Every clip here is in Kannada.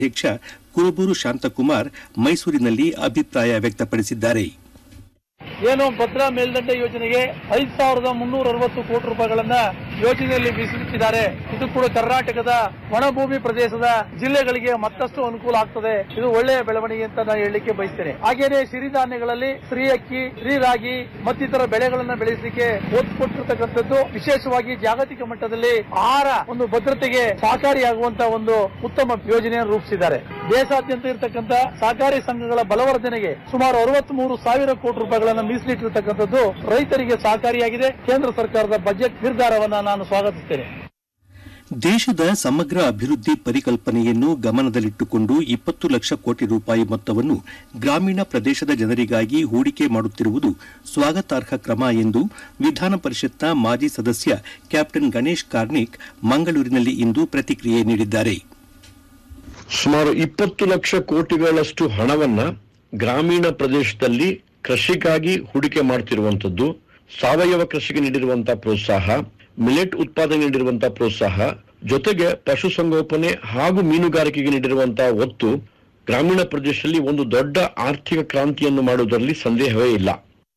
ಅಧ್ಯಕ್ಷ ಕುರುಬೂರು ಶಾಂತಕುಮಾರ್ ಮೈಸೂರಿನಲ್ಲಿ ಅಭಿಪ್ರಾಯ ವ್ಯಕ್ತಪಡಿಸಿದ್ದಾರೆ ಏನು ಭದ್ರಾ ಮೇಲ್ದಂಡೆ ಯೋಜನೆಗೆ ಐದು ಸಾವಿರದ ಮುನ್ನೂರ ಅರವತ್ತು ಕೋಟಿ ರೂಪಾಯಿಗಳನ್ನ ಯೋಜನೆಯಲ್ಲಿ ಮೀಸಲಿಟ್ಟಿದ್ದಾರೆ ಇದು ಕೂಡ ಕರ್ನಾಟಕದ ಒಣಭೂಮಿ ಪ್ರದೇಶದ ಜಿಲ್ಲೆಗಳಿಗೆ ಮತ್ತಷ್ಟು ಅನುಕೂಲ ಆಗ್ತದೆ ಇದು ಒಳ್ಳೆಯ ಬೆಳವಣಿಗೆ ಅಂತ ನಾನು ಹೇಳಲಿಕ್ಕೆ ಬಯಸ್ತೇನೆ ಹಾಗೇನೆ ಸಿರಿಧಾನ್ಯಗಳಲ್ಲಿ ಸಿರಿ ಅಕ್ಕಿ ಸಿರಿ ರಾಗಿ ಮತ್ತಿತರ ಬೆಳೆಗಳನ್ನ ಬೆಳೆಸಲಿಕ್ಕೆ ಒತ್ತು ಕೊಟ್ಟಿರ್ತಕ್ಕಂಥದ್ದು ವಿಶೇಷವಾಗಿ ಜಾಗತಿಕ ಮಟ್ಟದಲ್ಲಿ ಆಹಾರ ಒಂದು ಭದ್ರತೆಗೆ ಸಹಕಾರಿಯಾಗುವಂತಹ ಒಂದು ಉತ್ತಮ ಯೋಜನೆಯನ್ನು ರೂಪಿಸಿದ್ದಾರೆ ದೇಶಾದ್ಯಂತ ಇರತಕ್ಕಂಥ ಸಹಕಾರಿ ಸಂಘಗಳ ಬಲವರ್ಧನೆಗೆ ಸುಮಾರು ಅರವತ್ತ್ ಮೂರು ಸಾವಿರ ಕೋಟಿ ರೂಪಾಯಿಗಳನ್ನು ಮೀಸಲಿಟ್ಟಿರ್ತಕ್ಕಂಥದ್ದು ರೈತರಿಗೆ ಸಹಕಾರಿಯಾಗಿದೆ ಕೇಂದ್ರ ಸರ್ಕಾರದ ಬಜೆಟ್ ನಿರ್ಧಾರವನ್ನ ನಾನು ಸ್ವಾಗತಿಸ್ತೇನೆ ದೇಶದ ಸಮಗ್ರ ಅಭಿವೃದ್ಧಿ ಪರಿಕಲ್ಪನೆಯನ್ನು ಗಮನದಲ್ಲಿಟ್ಟುಕೊಂಡು ಇಪ್ಪತ್ತು ಲಕ್ಷ ಕೋಟಿ ರೂಪಾಯಿ ಮೊತ್ತವನ್ನು ಗ್ರಾಮೀಣ ಪ್ರದೇಶದ ಜನರಿಗಾಗಿ ಹೂಡಿಕೆ ಮಾಡುತ್ತಿರುವುದು ಸ್ವಾಗತಾರ್ಹ ಕ್ರಮ ಎಂದು ವಿಧಾನ ಪರಿಷತ್ನ ಮಾಜಿ ಸದಸ್ಯ ಕ್ಯಾಪ್ಟನ್ ಗಣೇಶ್ ಕಾರ್ಣಿಕ್ ಮಂಗಳೂರಿನಲ್ಲಿ ಇಂದು ಪ್ರತಿಕ್ರಿಯೆ ನೀಡಿದ್ದಾರೆ ಸುಮಾರು ಇಪ್ಪತ್ತು ಲಕ್ಷ ಕೋಟಿಗಳಷ್ಟು ಹಣವನ್ನ ಗ್ರಾಮೀಣ ಪ್ರದೇಶದಲ್ಲಿ ಕೃಷಿಗಾಗಿ ಹೂಡಿಕೆ ಮಾಡ್ತಿರುವಂತದ್ದು ಸಾವಯವ ಕೃಷಿಗೆ ನೀಡಿರುವಂತಹ ಪ್ರೋತ್ಸಾಹ ಮಿಲೆಟ್ ಉತ್ಪಾದನೆ ನೀಡಿರುವಂತಹ ಪ್ರೋತ್ಸಾಹ ಜೊತೆಗೆ ಪಶುಸಂಗೋಪನೆ ಹಾಗೂ ಮೀನುಗಾರಿಕೆಗೆ ನೀಡಿರುವಂತಹ ಒತ್ತು ಗ್ರಾಮೀಣ ಪ್ರದೇಶದಲ್ಲಿ ಒಂದು ದೊಡ್ಡ ಆರ್ಥಿಕ ಕ್ರಾಂತಿಯನ್ನು ಮಾಡುವುದರಲ್ಲಿ ಸಂದೇಹವೇ ಇಲ್ಲ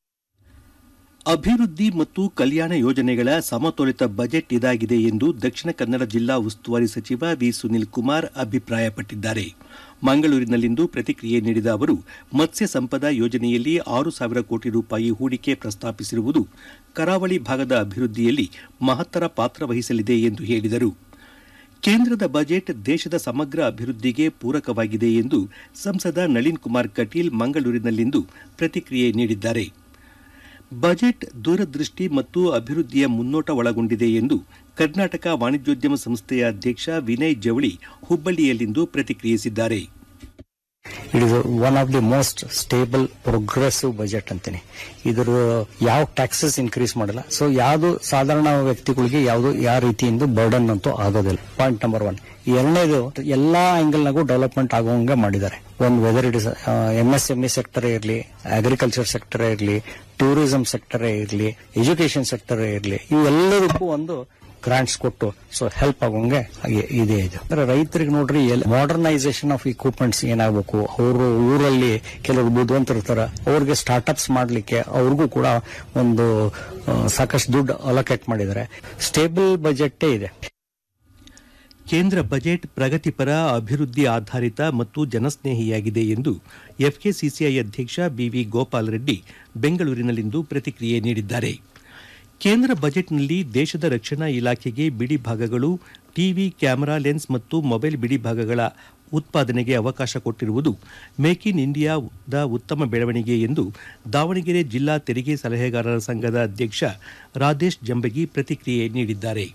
ಅಭಿವೃದ್ಧಿ ಮತ್ತು ಕಲ್ಯಾಣ ಯೋಜನೆಗಳ ಸಮತೋಲಿತ ಬಜೆಟ್ ಇದಾಗಿದೆ ಎಂದು ದಕ್ಷಿಣ ಕನ್ನಡ ಜಿಲ್ಲಾ ಉಸ್ತುವಾರಿ ಸಚಿವ ವಿ ಸುನಿಲ್ ಕುಮಾರ್ ಅಭಿಪ್ರಾಯಪಟ್ಟಿದ್ದಾರೆ ಮಂಗಳೂರಿನಲ್ಲಿಂದು ಪ್ರತಿಕ್ರಿಯೆ ನೀಡಿದ ಅವರು ಮತ್ಸ್ಯ ಸಂಪದ ಯೋಜನೆಯಲ್ಲಿ ಆರು ಸಾವಿರ ಕೋಟಿ ರೂಪಾಯಿ ಹೂಡಿಕೆ ಪ್ರಸ್ತಾಪಿಸಿರುವುದು ಕರಾವಳಿ ಭಾಗದ ಅಭಿವೃದ್ಧಿಯಲ್ಲಿ ಮಹತ್ತರ ಪಾತ್ರ ವಹಿಸಲಿದೆ ಎಂದು ಹೇಳಿದರು ಕೇಂದ್ರದ ಬಜೆಟ್ ದೇಶದ ಸಮಗ್ರ ಅಭಿವೃದ್ಧಿಗೆ ಪೂರಕವಾಗಿದೆ ಎಂದು ಸಂಸದ ನಳಿನ್ ಕುಮಾರ್ ಕಟೀಲ್ ಮಂಗಳೂರಿನಲ್ಲಿಂದು ಪ್ರತಿಕ್ರಿಯೆ ನೀಡಿದ್ದಾರೆ ಬಜೆಟ್ ದೂರದೃಷ್ಟಿ ಮತ್ತು ಅಭಿವೃದ್ಧಿಯ ಮುನ್ನೋಟ ಒಳಗೊಂಡಿದೆ ಎಂದು ಕರ್ನಾಟಕ ವಾಣಿಜ್ಯೋದ್ಯಮ ಸಂಸ್ಥೆಯ ಅಧ್ಯಕ್ಷ ವಿನಯ್ ಜವಳಿ ಹುಬ್ಬಳ್ಳಿಯಲ್ಲಿಂದು ಪ್ರತಿಕ್ರಿಯಿಸಿದ್ದಾರೆ it is one of the most stable progressive budget ಅಂತೀನಿ ಇದ್ರ ಯಾವ ಟ್ಯಾಕ್ಸಸ್ ಇನ್ಕ್ರೀಸ್ ಮಾಡಲ್ಲ ಸೊ ಯಾವುದು ಸಾಧಾರಣ ವ್ಯಕ್ತಿಗಳಿಗೆ ಯಾವುದು ಯಾವ ರೀತಿಯಿಂದ ಬರ್ಡನ್ ಅಂತೂ ಆಗೋದಿಲ್ಲ ಪಾಯಿಂಟ್ ನಂಬರ್ ಒನ್ ಎರಡನೇದು ಎಲ್ಲಾ ಆಂಗಲ್ನಾಗೂ ಡೆವಲಪ್ಮೆಂಟ್ ಆಗುವಂಗೆ ಮಾಡಿದ್ದಾರೆ ಒಂದು whether it is M S M E sector ಇರಲಿ ಅಗ್ರಿಕಲ್ಚರ್ ಸೆಕ್ಟರ್ ಇರಲಿ ಟೂರಿಸಂ ಸೆಕ್ಟರ್ ಇರಲಿ ಎಜುಕೇಶನ್ ಸೆಕ್ಟರ್ ಇರಲಿ ಇವೆಲ್ಲದಕ್ಕೂ ಒಂದು ಗ್ರಾಂಟ್ಸ್ ಕೊಟ್ಟು ಸೊ ಹೆಲ್ಪ್ ಆಗೋಂಗೆ ಹಾಗೆ ಇದೆ ಇದು ಅಂದ್ರೆ ರೈತರಿಗೆ ನೋಡ್ರಿ ಮಾಡರ್ನೈಸೇಷನ್ ಆಫ್ ಇಕ್ವಿಪ್ಮೆಂಟ್ಸ್ ಏನಾಗಬೇಕು ಅವರು ಊರಲ್ಲಿ ಕೆಲವರು ಬುದ್ಧಿವಂತರಿರ್ತಾರೆ ಅವ್ರಿಗೆ ಸ್ಟಾರ್ಟ್ಅಪ್ಸ್ ಮಾಡಲಿಕ್ಕೆ ಅವ್ರಿಗೂ ಕೂಡ ಒಂದು ಆ, ಸಾಕಷ್ಟು ದುಡ್ಡು ಅಲೋಕೇಟ್ ಮಾಡಿದ್ದಾರೆ ಸ್ಟೇಬಲ್ ಬಜೆಟ್ಟೇ ಇದೆ ಕೇಂದ್ರ ಬಜೆಟ್ ಪ್ರಗತಿಪರ ಅಭಿವೃದ್ಧಿ ಆಧಾರಿತ ಮತ್ತು ಜನಸ್ನೇಹಿಯಾಗಿದೆ ಎಂದು ಎಫ್ಕೆಸಿಸಿಐ ಅಧ್ಯಕ್ಷ ಬಿವಿ ಗೋಪಾಲ್ ರೆಡ್ಡಿ ಬೆಂಗಳೂರಿನಲ್ಲಿಂದು ಪ್ರತಿಕ್ರಿಯೆ ನೀಡಿದ್ದಾರೆ ಕೇಂದ್ರ ಬಜೆಟ್ನಲ್ಲಿ ದೇಶದ ರಕ್ಷಣಾ ಇಲಾಖೆಗೆ ಬಿಡಿ ಭಾಗಗಳು ಟಿವಿ ಕ್ಯಾಮೆರಾ ಲೆನ್ಸ್ ಮತ್ತು ಮೊಬೈಲ್ ಬಿಡಿ ಭಾಗಗಳ ಉತ್ಪಾದನೆಗೆ ಅವಕಾಶ ಕೊಟ್ಟಿರುವುದು ಮೇಕ್ ಇನ್ ಇಂಡಿಯಾದ ಉತ್ತಮ ಬೆಳವಣಿಗೆ ಎಂದು ದಾವಣಗೆರೆ ಜಿಲ್ಲಾ ತೆರಿಗೆ ಸಲಹೆಗಾರರ ಸಂಘದ ಅಧ್ಯಕ್ಷ ರಾಧೇಶ್ ಜಂಬಗಿ ಪ್ರತಿಕ್ರಿಯೆ ನೀಡಿದ್ದಾರೆ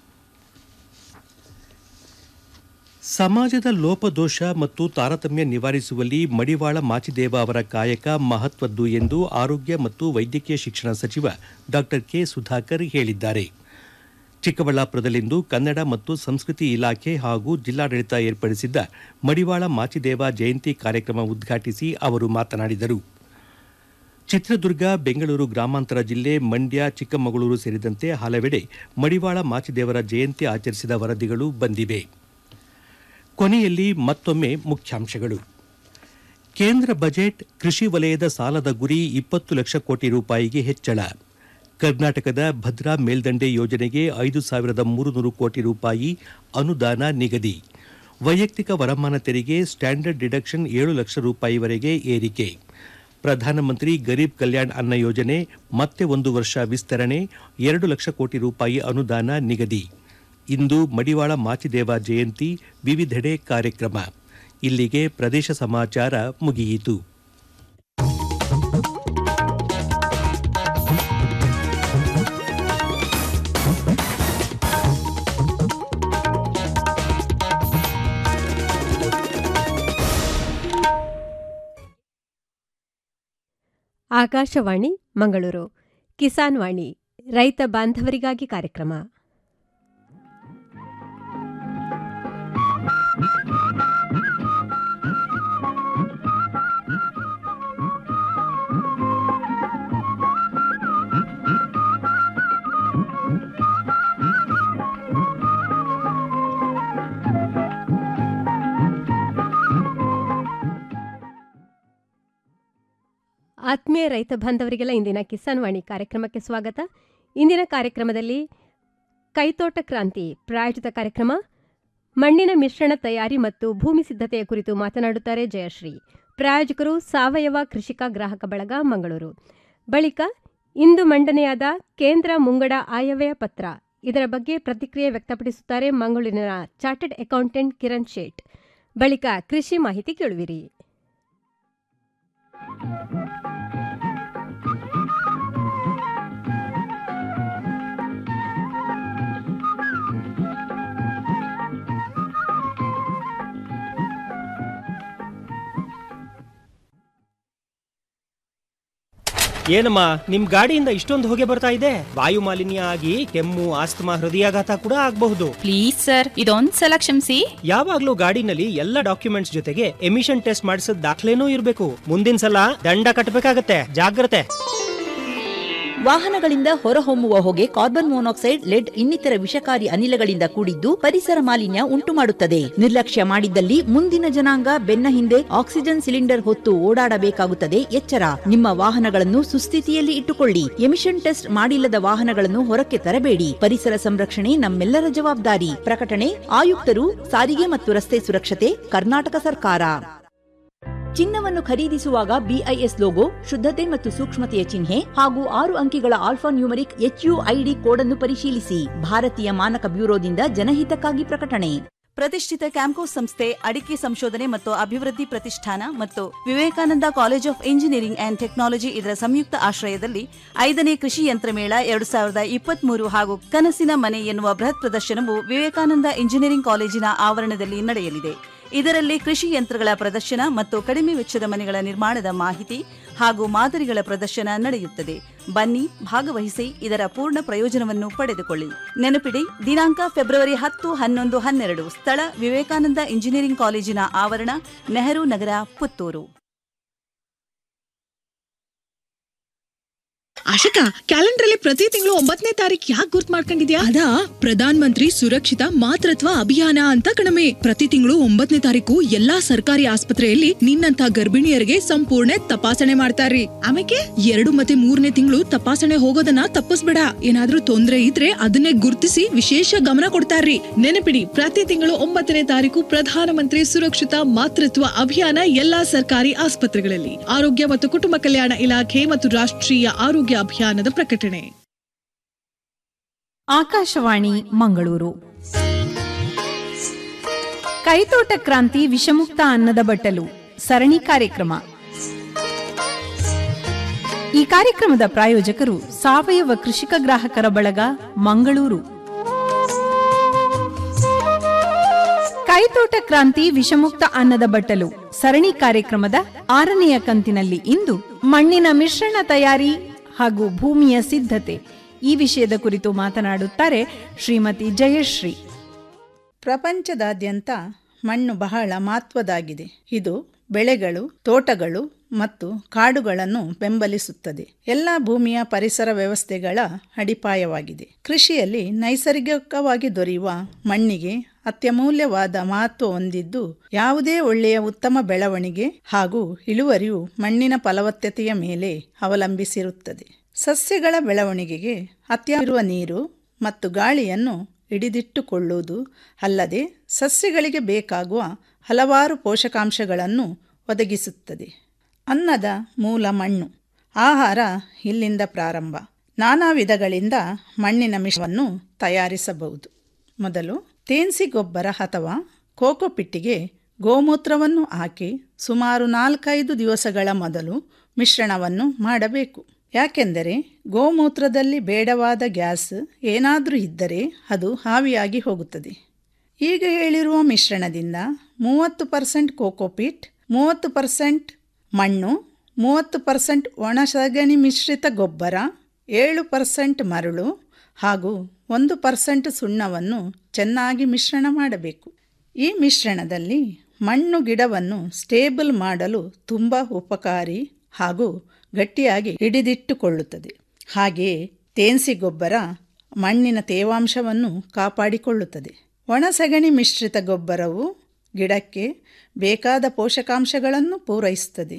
ಸಮಾಜದ ಲೋಪದೋಷ ಮತ್ತು ತಾರತಮ್ಯ ನಿವಾರಿಸುವಲ್ಲಿ ಮಡಿವಾಳ ಮಾಚಿದೇವ ಅವರ ಕಾಯಕ ಮಹತ್ವದ್ದು ಎಂದು ಆರೋಗ್ಯ ಮತ್ತು ವೈದ್ಯಕೀಯ ಶಿಕ್ಷಣ ಸಚಿವ ಡಾ ಕೆ ಸುಧಾಕರ್ ಹೇಳಿದ್ದಾರೆ ಚಿಕ್ಕಬಳ್ಳಾಪುರದಲ್ಲಿಂದು ಕನ್ನಡ ಮತ್ತು ಸಂಸ್ಕೃತಿ ಇಲಾಖೆ ಹಾಗೂ ಜಿಲ್ಲಾಡಳಿತ ಏರ್ಪಡಿಸಿದ್ದ ಮಡಿವಾಳ ಮಾಚಿದೇವ ಜಯಂತಿ ಕಾರ್ಯಕ್ರಮ ಉದ್ಘಾಟಿಸಿ ಅವರು ಮಾತನಾಡಿದರು ಚಿತ್ರದುರ್ಗ ಬೆಂಗಳೂರು ಗ್ರಾಮಾಂತರ ಜಿಲ್ಲೆ ಮಂಡ್ಯ ಚಿಕ್ಕಮಗಳೂರು ಸೇರಿದಂತೆ ಹಲವೆಡೆ ಮಡಿವಾಳ ಮಾಚಿದೇವರ ಜಯಂತಿ ಆಚರಿಸಿದ ವರದಿಗಳು ಬಂದಿವೆ ಕೊನೆಯಲ್ಲಿ ಮತ್ತೊಮ್ಮೆ ಮುಖ್ಯಾಂಶಗಳು ಕೇಂದ್ರ ಬಜೆಟ್ ಕೃಷಿ ವಲಯದ ಸಾಲದ ಗುರಿ ಇಪ್ಪತ್ತು ಲಕ್ಷ ಕೋಟಿ ರೂಪಾಯಿಗೆ ಹೆಚ್ಚಳ ಕರ್ನಾಟಕದ ಭದ್ರಾ ಮೇಲ್ದಂಡೆ ಯೋಜನೆಗೆ ಐದು ಸಾವಿರದ ಮೂರುನೂರು ಕೋಟಿ ರೂಪಾಯಿ ಅನುದಾನ ನಿಗದಿ ವೈಯಕ್ತಿಕ ವರಮಾನ ತೆರಿಗೆ ಸ್ಟ್ಯಾಂಡರ್ಡ್ ಡಿಡಕ್ಷನ್ ಏಳು ಲಕ್ಷ ರೂಪಾಯಿವರೆಗೆ ಏರಿಕೆ ಪ್ರಧಾನಮಂತ್ರಿ ಗರೀಬ್ ಕಲ್ಯಾಣ್ ಅನ್ನ ಯೋಜನೆ ಮತ್ತೆ ಒಂದು ವರ್ಷ ವಿಸ್ತರಣೆ ಎರಡು ಲಕ್ಷ ಕೋಟಿ ರೂಪಾಯಿ ಅನುದಾನ ನಿಗದಿ ಇಂದು ಮಡಿವಾಳ ಮಾಚಿದೇವ ಜಯಂತಿ ವಿವಿಧೆಡೆ ಕಾರ್ಯಕ್ರಮ ಇಲ್ಲಿಗೆ ಪ್ರದೇಶ ಸಮಾಚಾರ ಮುಗಿಯಿತು ಆಕಾಶವಾಣಿ ಮಂಗಳೂರು ಕಿಸಾನ್ ವಾಣಿ ರೈತ ಬಾಂಧವರಿಗಾಗಿ ಕಾರ್ಯಕ್ರಮ ಆತ್ಮೀಯ ರೈತ ಬಾಂಧವರಿಗೆಲ್ಲ ಇಂದಿನ ಕಿಸಾನ್ ವಾಣಿ ಕಾರ್ಯಕ್ರಮಕ್ಕೆ ಸ್ವಾಗತ ಇಂದಿನ ಕಾರ್ಯಕ್ರಮದಲ್ಲಿ ಕೈತೋಟ ಕ್ರಾಂತಿ ಪ್ರಾಯೋಜಿತ ಕಾರ್ಯಕ್ರಮ ಮಣ್ಣಿನ ಮಿಶ್ರಣ ತಯಾರಿ ಮತ್ತು ಭೂಮಿ ಸಿದ್ಧತೆಯ ಕುರಿತು ಮಾತನಾಡುತ್ತಾರೆ ಜಯಶ್ರೀ ಪ್ರಾಯೋಜಕರು ಸಾವಯವ ಕೃಷಿಕ ಗ್ರಾಹಕ ಬಳಗ ಮಂಗಳೂರು ಬಳಿಕ ಇಂದು ಮಂಡನೆಯಾದ ಕೇಂದ್ರ ಮುಂಗಡ ಆಯವ್ಯಯ ಪತ್ರ ಇದರ ಬಗ್ಗೆ ಪ್ರತಿಕ್ರಿಯೆ ವ್ಯಕ್ತಪಡಿಸುತ್ತಾರೆ ಮಂಗಳೂರಿನ ಚಾರ್ಟರ್ಡ್ ಅಕೌಂಟೆಂಟ್ ಕಿರಣ್ ಶೇಟ್ ಬಳಿಕ ಕೃಷಿ ಮಾಹಿತಿ ಕೇಳುವಿರಿ ಏನಮ್ಮ ನಿಮ್ ಗಾಡಿಯಿಂದ ಇಷ್ಟೊಂದು ಹೊಗೆ ಬರ್ತಾ ಇದೆ ವಾಯು ಮಾಲಿನ್ಯ ಆಗಿ ಕೆಮ್ಮು ಆಸ್ತಮಾ ಹೃದಯಾಘಾತ ಕೂಡ ಆಗಬಹುದು ಪ್ಲೀಸ್ ಸರ್ ಇದೊಂದ್ ಸಲ ಕ್ಷಮಿಸಿ ಯಾವಾಗ್ಲೂ ಗಾಡಿನಲ್ಲಿ ಎಲ್ಲ ಡಾಕ್ಯುಮೆಂಟ್ಸ್ ಜೊತೆಗೆ ಎಮಿಷನ್ ಟೆಸ್ಟ್ ಮಾಡಿಸಿದ ದಾಖಲೆನೂ ಇರಬೇಕು ಮುಂದಿನ ಸಲ ದಂಡ ಕಟ್ಟಬೇಕಾಗತ್ತೆ ಜಾಗ್ರತೆ ವಾಹನಗಳಿಂದ ಹೊರಹೊಮ್ಮುವ ಹೊಗೆ ಕಾರ್ಬನ್ ಮೊನಾಕ್ಸೈಡ್ ಲೆಡ್ ಇನ್ನಿತರ ವಿಷಕಾರಿ ಅನಿಲಗಳಿಂದ ಕೂಡಿದ್ದು ಪರಿಸರ ಮಾಲಿನ್ಯ ಉಂಟು ಮಾಡುತ್ತದೆ ನಿರ್ಲಕ್ಷ್ಯ ಮಾಡಿದ್ದಲ್ಲಿ ಮುಂದಿನ ಜನಾಂಗ ಬೆನ್ನ ಹಿಂದೆ ಆಕ್ಸಿಜನ್ ಸಿಲಿಂಡರ್ ಹೊತ್ತು ಓಡಾಡಬೇಕಾಗುತ್ತದೆ ಎಚ್ಚರ ನಿಮ್ಮ ವಾಹನಗಳನ್ನು ಸುಸ್ಥಿತಿಯಲ್ಲಿ ಇಟ್ಟುಕೊಳ್ಳಿ ಎಮಿಷನ್ ಟೆಸ್ಟ್ ಮಾಡಿಲ್ಲದ ವಾಹನಗಳನ್ನು ಹೊರಕ್ಕೆ ತರಬೇಡಿ ಪರಿಸರ ಸಂರಕ್ಷಣೆ ನಮ್ಮೆಲ್ಲರ ಜವಾಬ್ದಾರಿ ಪ್ರಕಟಣೆ ಆಯುಕ್ತರು ಸಾರಿಗೆ ಮತ್ತು ರಸ್ತೆ ಸುರಕ್ಷತೆ ಕರ್ನಾಟಕ ಸರ್ಕಾರ ಚಿನ್ನವನ್ನು ಖರೀದಿಸುವಾಗ ಬಿಐಎಸ್ ಲೋಗೋ ಶುದ್ಧತೆ ಮತ್ತು ಸೂಕ್ಷ್ಮತೆಯ ಚಿಹ್ನೆ ಹಾಗೂ ಆರು ಅಂಕಿಗಳ ಆಲ್ಫಾ ನ್ಯೂಮರಿಕ್ ಎಚ್ಯುಐಡಿ ಕೋಡ್ ಅನ್ನು ಪರಿಶೀಲಿಸಿ ಭಾರತೀಯ ಮಾನಕ ಬ್ಯೂರೋದಿಂದ ಜನಹಿತಕ್ಕಾಗಿ ಪ್ರಕಟಣೆ ಪ್ರತಿಷ್ಠಿತ ಕ್ಯಾಂಕೋ ಸಂಸ್ಥೆ ಅಡಿಕೆ ಸಂಶೋಧನೆ ಮತ್ತು ಅಭಿವೃದ್ಧಿ ಪ್ರತಿಷ್ಠಾನ ಮತ್ತು Vivekananda college of engineering and technology ಇದರ ಸಂಯುಕ್ತ ಆಶ್ರಯದಲ್ಲಿ ಐದನೇ ಕೃಷಿ ಯಂತ್ರಮೇಳ ಎರಡು ಸಾವಿರದ ಇಪ್ಪತ್ಮೂರು ಹಾಗೂ ಕನಸಿನ ಮನೆ ಎನ್ನುವ ಬೃಹತ್ ಪ್ರದರ್ಶನವು ವಿವೇಕಾನಂದ ಇಂಜಿನಿಯರಿಂಗ್ ಕಾಲೇಜಿನ ಆವರಣದಲ್ಲಿ ನಡೆಯಲಿದೆ ಇದರಲ್ಲಿ ಕೃಷಿ ಯಂತ್ರಗಳ ಪ್ರದರ್ಶನ ಮತ್ತು ಕಡಿಮೆ ವೆಚ್ಚದ ಮನೆಗಳ ನಿರ್ಮಾಣದ ಮಾಹಿತಿ ಹಾಗೂ ಮಾದರಿಗಳ ಪ್ರದರ್ಶನ ನಡೆಯುತ್ತದೆ ಬನ್ನಿ ಭಾಗವಹಿಸಿ ಇದರ ಪೂರ್ಣ ಪ್ರಯೋಜನವನ್ನು ಪಡೆದುಕೊಳ್ಳಿ ನೆನಪಿಡಿ ದಿನಾಂಕ ಫೆಬ್ರವರಿ ಹತ್ತು ಹನ್ನೊಂದು ಹನ್ನೆರಡು ಸ್ಥಳ ವಿವೇಕಾನಂದ ಇಂಜಿನಿಯರಿಂಗ್ ಕಾಲೇಜಿನ ಆವರಣ ನೆಹರು ನಗರ ಪುತ್ತೂರು ಆಶಿಕಾ ಕ್ಯಾಲೆಂಡರ್ ಅಲ್ಲಿ ಪ್ರತಿ ತಿಂಗಳು ಒಂಬತ್ತನೇ ತಾರೀಕು ಯಾಕೆ ಗುರ್ತ್ ಮಾಡ್ಕೊಂಡಿದ್ಯಾ ಅದಾ ಪ್ರಧಾನ್ ಮಂತ್ರಿ ಸುರಕ್ಷಿತ ಮಾತೃತ್ವ ಅಭಿಯಾನ ಅಂತ ಕಣಮೆ ಪ್ರತಿ ತಿಂಗಳು ಒಂಬತ್ತನೇ ತಾರೀಕು ಎಲ್ಲಾ ಸರ್ಕಾರಿ ಆಸ್ಪತ್ರೆಯಲ್ಲಿ ನಿನ್ನಂತ ಗರ್ಭಿಣಿಯರಿಗೆ ಸಂಪೂರ್ಣ ತಪಾಸಣೆ ಮಾಡ್ತಾರ್ರಿ ಆಮೇಲೆ ಎರಡು ಮತ್ತೆ ಮೂರನೇ ತಿಂಗಳು ತಪಾಸಣೆ ಹೋಗೋದನ್ನ ತಪ್ಪಿಸ್ಬೇಡ ಏನಾದ್ರೂ ತೊಂದ್ರೆ ಇದ್ರೆ ಅದನ್ನೇ ಗುರ್ತಿಸಿ ವಿಶೇಷ ಗಮನ ಕೊಡ್ತಾರ್ರಿ ನೆನಪಿಡಿ ಪ್ರತಿ ತಿಂಗಳು ಒಂಬತ್ತನೇ ತಾರೀಕು ಪ್ರಧಾನಮಂತ್ರಿ ಸುರಕ್ಷಿತ ಮಾತೃತ್ವ ಅಭಿಯಾನ ಎಲ್ಲಾ ಸರ್ಕಾರಿ ಆಸ್ಪತ್ರೆಗಳಲ್ಲಿ ಆರೋಗ್ಯ ಮತ್ತು ಕುಟುಂಬ ಕಲ್ಯಾಣ ಇಲಾಖೆ ಮತ್ತು ರಾಷ್ಟ್ರೀಯ ಆರೋಗ್ಯ ಅಭಿಯಾನದ ಪ್ರಕಟಣೆ ಆಕಾಶವಾಣಿ ಮಂಗಳೂರು ಕೈತೋಟ ಕ್ರಾಂತಿ ವಿಷಮುಕ್ತ ಅನ್ನದ ಬಟ್ಟಲು ಸರಣಿ ಕಾರ್ಯಕ್ರಮ ಈ ಕಾರ್ಯಕ್ರಮದ ಪ್ರಾಯೋಜಕರು ಸಾವಯವ ಕೃಷಿಕ ಗ್ರಾಹಕರ ಬಳಗ ಮಂಗಳೂರು ಕೈತೋಟ ಕ್ರಾಂತಿ ವಿಷಮುಕ್ತ ಅನ್ನದ ಬಟ್ಟಲು ಸರಣಿ ಕಾರ್ಯಕ್ರಮದ ಆರನೆಯ ಕಂತಿನಲ್ಲಿ ಇಂದು ಮಣ್ಣಿನ ಮಿಶ್ರಣ ತಯಾರಿ ಹಾಗೂ ಭೂಮಿಯ ಸಿದ್ಧತೆ ಈ ವಿಷಯದ ಕುರಿತು ಮಾತನಾಡುತ್ತಾರೆ ಶ್ರೀಮತಿ ಜಯಶ್ರೀ ಪ್ರಪಂಚದಾದ್ಯಂತ ಮಣ್ಣು ಬಹಳ ಮಹತ್ವದಾಗಿದೆ ಇದು ಬೆಳೆಗಳು ತೋಟಗಳು ಮತ್ತು ಕಾಡುಗಳನ್ನು ಬೆಂಬಲಿಸುತ್ತದೆ ಎಲ್ಲ ಭೂಮಿಯ ಪರಿಸರ ವ್ಯವಸ್ಥೆಗಳ ಅಡಿಪಾಯವಾಗಿದೆ ಕೃಷಿಯಲ್ಲಿ ನೈಸರ್ಗಿಕವಾಗಿ ದೊರೆಯುವ ಮಣ್ಣಿಗೆ ಅತ್ಯಮೂಲ್ಯವಾದ ಮಹತ್ವ ಹೊಂದಿದ್ದು ಯಾವುದೇ ಒಳ್ಳೆಯ ಉತ್ತಮ ಬೆಳವಣಿಗೆ ಹಾಗೂ ಇಳುವರಿಯು ಮಣ್ಣಿನ ಫಲವತ್ತತೆಯ ಮೇಲೆ ಅವಲಂಬಿಸಿರುತ್ತದೆ ಸಸ್ಯಗಳ ಬೆಳವಣಿಗೆಗೆ ಅತ್ಯವಿರುವ ನೀರು ಮತ್ತು ಗಾಳಿಯನ್ನು ಹಿಡಿದಿಟ್ಟುಕೊಳ್ಳುವುದು ಅಲ್ಲದೆ ಸಸ್ಯಗಳಿಗೆ ಬೇಕಾಗುವ ಹಲವಾರು ಪೋಷಕಾಂಶಗಳನ್ನು ಒದಗಿಸುತ್ತದೆ ಅನ್ನದ ಮೂಲ ಮಣ್ಣು ಆಹಾರ ಇಲ್ಲಿಂದ ಪ್ರಾರಂಭ ನಾನಾ ವಿಧಗಳಿಂದ ಮಣ್ಣಿನ ಮಿಶ್ರವನ್ನು ತಯಾರಿಸಬಹುದು ಮೊದಲು ತೇನ್ಸಿ ಗೊಬ್ಬರ ಅಥವಾ ಕೋಕೋಪಿಟ್ಟಿಗೆ ಗೋಮೂತ್ರವನ್ನು ಹಾಕಿ ಸುಮಾರು ನಾಲ್ಕೈದು ದಿವಸಗಳ ಮೊದಲು ಮಿಶ್ರಣವನ್ನು ಮಾಡಬೇಕು ಯಾಕೆಂದರೆ ಗೋಮೂತ್ರದಲ್ಲಿ ಬೇಡವಾದ ಗ್ಯಾಸ್ ಏನಾದರೂ ಇದ್ದರೆ ಅದು ಹಾವಿಯಾಗಿ ಹೋಗುತ್ತದೆ ಈಗ ಹೇಳಿರುವ ಮಿಶ್ರಣದಿಂದ ಮೂವತ್ತು ಪರ್ಸೆಂಟ್ ಕೋಕೋಪಿಟ್ ಮೂವತ್ತು ಪರ್ಸೆಂಟ್ ಮಣ್ಣು ಮೂವತ್ತು ಪರ್ಸೆಂಟ್ ಒಣ ಸಗಣಿ ಮಿಶ್ರಿತ ಗೊಬ್ಬರ ಏಳು ಪರ್ಸೆಂಟ್ ಮರಳು ಹಾಗೂ ಒಂದು ಪರ್ಸೆಂಟ್ ಸುಣ್ಣವನ್ನು ಚೆನ್ನಾಗಿ ಮಿಶ್ರಣ ಮಾಡಬೇಕು ಈ ಮಿಶ್ರಣದಲ್ಲಿ ಮಣ್ಣು ಗಿಡವನ್ನು ಸ್ಟೇಬಲ್ ಮಾಡಲು ತುಂಬ ಉಪಕಾರಿ ಹಾಗೂ ಗಟ್ಟಿಯಾಗಿ ಹಿಡಿದಿಟ್ಟುಕೊಳ್ಳುತ್ತದೆ ಹಾಗೆಯೇ ತೇನ್ಸಿ ಗೊಬ್ಬರ ಮಣ್ಣಿನ ತೇವಾಂಶವನ್ನು ಕಾಪಾಡಿಕೊಳ್ಳುತ್ತದೆ ಒಣ ಸಗಣಿ ಮಿಶ್ರಿತ ಗೊಬ್ಬರವು ಗಿಡಕ್ಕೆ ಬೇಕಾದ ಪೋಷಕಾಂಶಗಳನ್ನು ಪೂರೈಸುತ್ತದೆ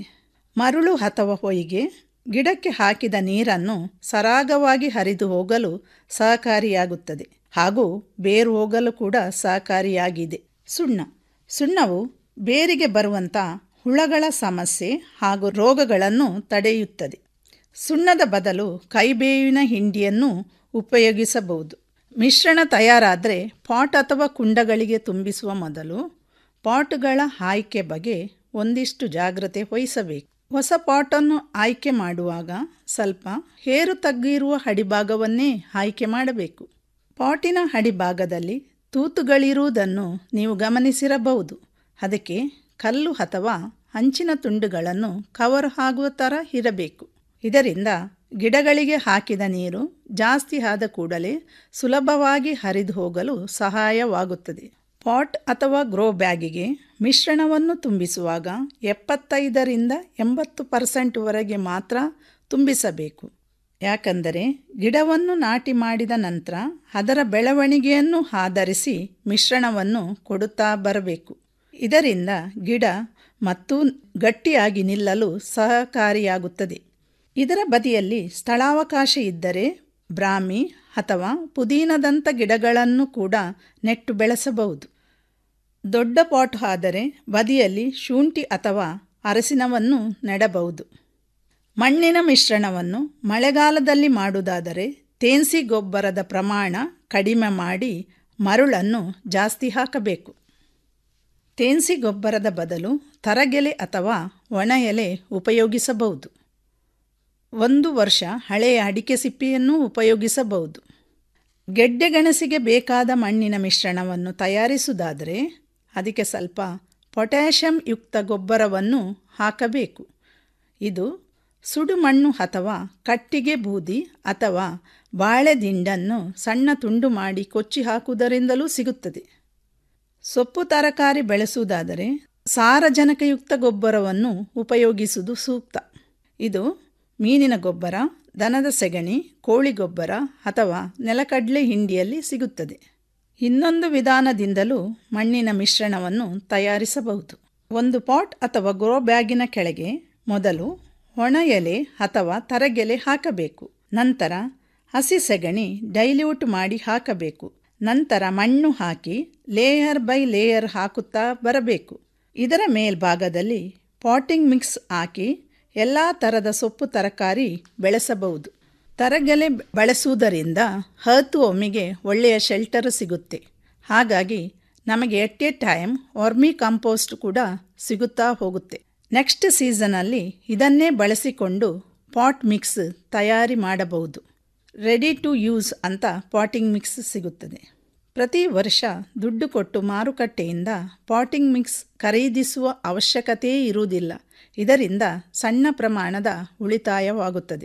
ಮರಳು ಅಥವಾ ಹೊಯ್ಗೆ ಗಿಡಕ್ಕೆ ಹಾಕಿದ ನೀರನ್ನು ಸರಾಗವಾಗಿ ಹರಿದು ಹೋಗಲು ಸಹಕಾರಿಯಾಗುತ್ತದೆ ಹಾಗೂ ಬೇರು ಹೋಗಲು ಕೂಡ ಸಹಕಾರಿಯಾಗಿದೆ ಸುಣ್ಣ ಸುಣ್ಣವು ಬೇರಿಗೆ ಬರುವಂಥ ಹುಳಗಳ ಸಮಸ್ಯೆ ಹಾಗೂ ರೋಗಗಳನ್ನು ತಡೆಯುತ್ತದೆ ಸುಣ್ಣದ ಬದಲು ಕೈಬೇವಿನ ಹಿಂಡಿಯನ್ನು ಉಪಯೋಗಿಸಬಹುದು ಮಿಶ್ರಣ ತಯಾರಾದರೆ ಪಾಟ್ ಅಥವಾ ಕುಂಡಗಳಿಗೆ ತುಂಬಿಸುವ ಮೊದಲು ಪಾಟ್ಗಳ ಆಯ್ಕೆ ಬಗ್ಗೆ ಒಂದಿಷ್ಟು ಜಾಗ್ರತೆ ವಹಿಸಬೇಕು ಹೊಸ ಪಾಟನ್ನು ಆಯ್ಕೆ ಮಾಡುವಾಗ ಸ್ವಲ್ಪ ಹೇರು ತಗ್ಗಿರುವ ಅಡಿಭಾಗವನ್ನೇ ಆಯ್ಕೆ ಮಾಡಬೇಕು ಪಾಟಿನ ಅಡಿಭಾಗದಲ್ಲಿ ತೂತುಗಳಿರುವುದನ್ನು ನೀವು ಗಮನಿಸಿರಬಹುದು ಅದಕ್ಕೆ ಕಲ್ಲು ಅಥವಾ ಹಂಚಿನ ತುಂಡುಗಳನ್ನು ಕವರ್ ಆಗುವ ಥರ ಇರಬೇಕು ಇದರಿಂದ ಗಿಡಗಳಿಗೆ ಹಾಕಿದ ನೀರು ಜಾಸ್ತಿ ಆದ ಕೂಡಲೇ ಸುಲಭವಾಗಿ ಹರಿದು ಹೋಗಲು ಸಹಾಯವಾಗುತ್ತದೆ ಪಾಟ್ ಅಥವಾ ಗ್ರೋ ಬ್ಯಾಗಿಗೆ ಮಿಶ್ರಣವನ್ನು ತುಂಬಿಸುವಾಗ ಎಪ್ಪತ್ತೈದರಿಂದ ಎಂಬತ್ತು ಪರ್ಸೆಂಟ್ವರೆಗೆ ಮಾತ್ರ ತುಂಬಿಸಬೇಕು ಯಾಕಂದರೆ ಗಿಡವನ್ನು ನಾಟಿ ಮಾಡಿದ ನಂತರ ಅದರ ಬೆಳವಣಿಗೆಯನ್ನು ಆಧರಿಸಿ ಮಿಶ್ರಣವನ್ನು ಕೊಡುತ್ತಾ ಬರಬೇಕು ಇದರಿಂದ ಗಿಡ ಮತ್ತು ಗಟ್ಟಿಯಾಗಿ ನಿಲ್ಲಲು ಸಹಕಾರಿಯಾಗುತ್ತದೆ ಇದರ ಬದಿಯಲ್ಲಿ ಸ್ಥಳಾವಕಾಶ ಇದ್ದರೆ ಬ್ರಾಹ್ಮಿ ಅಥವಾ ಪುದೀನದಂಥ ಗಿಡಗಳನ್ನು ಕೂಡ ನೆಟ್ಟು ಬೆಳೆಸಬಹುದು ದೊಡ್ಡ ಪಾಟ್ ಆದರೆ ಬದಿಯಲ್ಲಿ ಶುಂಠಿ ಅಥವಾ ಅರಸಿನವನ್ನು ನೆಡಬಹುದು ಮಣ್ಣಿನ ಮಿಶ್ರಣವನ್ನು ಮಳೆಗಾಲದಲ್ಲಿ ಮಾಡುವುದಾದರೆ ತೇನ್ಸಿ ಗೊಬ್ಬರದ ಪ್ರಮಾಣ ಕಡಿಮೆ ಮಾಡಿ ಮರುಳನ್ನು ಜಾಸ್ತಿ ಹಾಕಬೇಕು ತೇನ್ಸಿ ಗೊಬ್ಬರದ ಬದಲು ತರಗೆಲೆ ಅಥವಾ ಒಣ ಎಲೆ ಉಪಯೋಗಿಸಬಹುದು ಒಂದು ವರ್ಷ ಹಳೆಯ ಅಡಿಕೆ ಸಿಪ್ಪೆಯನ್ನು ಉಪಯೋಗಿಸಬಹುದು ಗೆಡ್ಡೆಗೆಣಸಿಗೆ ಬೇಕಾದ ಮಣ್ಣಿನ ಮಿಶ್ರಣವನ್ನು ತಯಾರಿಸುವುದಾದರೆ ಅದಕ್ಕೆ ಸ್ವಲ್ಪ ಪೊಟ್ಯಾಷಿಯಂ ಯುಕ್ತ ಗೊಬ್ಬರವನ್ನು ಹಾಕಬೇಕು ಇದು ಸುಡು ಮಣ್ಣು ಅಥವಾ ಕಟ್ಟಿಗೆ ಬೂದಿ ಅಥವಾ ಬಾಳೆ ದಿಂಡನ್ನು ಸಣ್ಣ ತುಂಡು ಮಾಡಿ ಕೊಚ್ಚಿ ಹಾಕುವುದರಿಂದಲೂ ಸಿಗುತ್ತದೆ ಸೊಪ್ಪು ತರಕಾರಿ ಬೆಳೆಸುವುದಾದರೆ ಸಾರಜನಕಯುಕ್ತ ಗೊಬ್ಬರವನ್ನು ಉಪಯೋಗಿಸುವುದು ಸೂಕ್ತ ಇದು ಮೀನಿನ ಗೊಬ್ಬರ ದನದ ಸೆಗಣಿ ಕೋಳಿ ಗೊಬ್ಬರ ಅಥವಾ ನೆಲಕಡಲೆ ಹಿಂಡಿಯಲ್ಲಿ ಸಿಗುತ್ತದೆ ಇನ್ನೊಂದು ವಿಧಾನದಿಂದಲೂ ಮಣ್ಣಿನ ಮಿಶ್ರಣವನ್ನು ತಯಾರಿಸಬಹುದು ಒಂದು ಪಾಟ್ ಅಥವಾ ಗ್ರೋ ಬ್ಯಾಗಿನ ಕೆಳಗೆ ಮೊದಲು ಒಣ ಎಲೆ ಅಥವಾ ತರಗೆಲೆ ಹಾಕಬೇಕು ನಂತರ ಹಸಿ ಸೆಗಣಿ ಡೈಲ್ಯೂಟ್ ಮಾಡಿ ಹಾಕಬೇಕು ನಂತರ ಮಣ್ಣು ಹಾಕಿ ಲೇಯರ್ ಬೈ ಲೇಯರ್ ಹಾಕುತ್ತಾ ಬರಬೇಕು ಇದರ ಮೇಲ್ಭಾಗದಲ್ಲಿ ಪಾಟಿಂಗ್ ಮಿಕ್ಸ್ ಹಾಕಿ ಎಲ್ಲ ಥರದ ಸೊಪ್ಪು ತರಕಾರಿ ಬೆಳೆಸಬಹುದು ತರಗೆಲೆ ಬಳಸುವುದರಿಂದ ಹತ್ತು ಒಮ್ಮೆಗೆ ಒಳ್ಳೆಯ ಶೆಲ್ಟರ್ ಸಿಗುತ್ತೆ ಹಾಗಾಗಿ ನಮಗೆ at a time vermi compost ಕೂಡ ಸಿಗುತ್ತಾ ಹೋಗುತ್ತೆ ನೆಕ್ಸ್ಟ್ ಸೀಸನಲ್ಲಿ ಇದನ್ನೇ ಬಳಸಿಕೊಂಡು ಪಾಟ್ ಮಿಕ್ಸ್ ತಯಾರಿ ಮಾಡಬಹುದು ರೆಡಿ ಟು ಯೂಸ್ ಅಂತ ಪಾಟಿಂಗ್ ಮಿಕ್ಸ್ ಸಿಗುತ್ತದೆ ಪ್ರತಿ ವರ್ಷ ದುಡ್ಡು ಕೊಟ್ಟು ಮಾರುಕಟ್ಟೆಯಿಂದ ಪಾಟಿಂಗ್ ಮಿಕ್ಸ್ ಖರೀದಿಸುವ ಅವಶ್ಯಕತೆಯೇ ಇರುವುದಿಲ್ಲ ಇದರಿಂದ ಸಣ್ಣ ಪ್ರಮಾಣದ ಉಳಿತಾಯವಾಗುತ್ತದೆ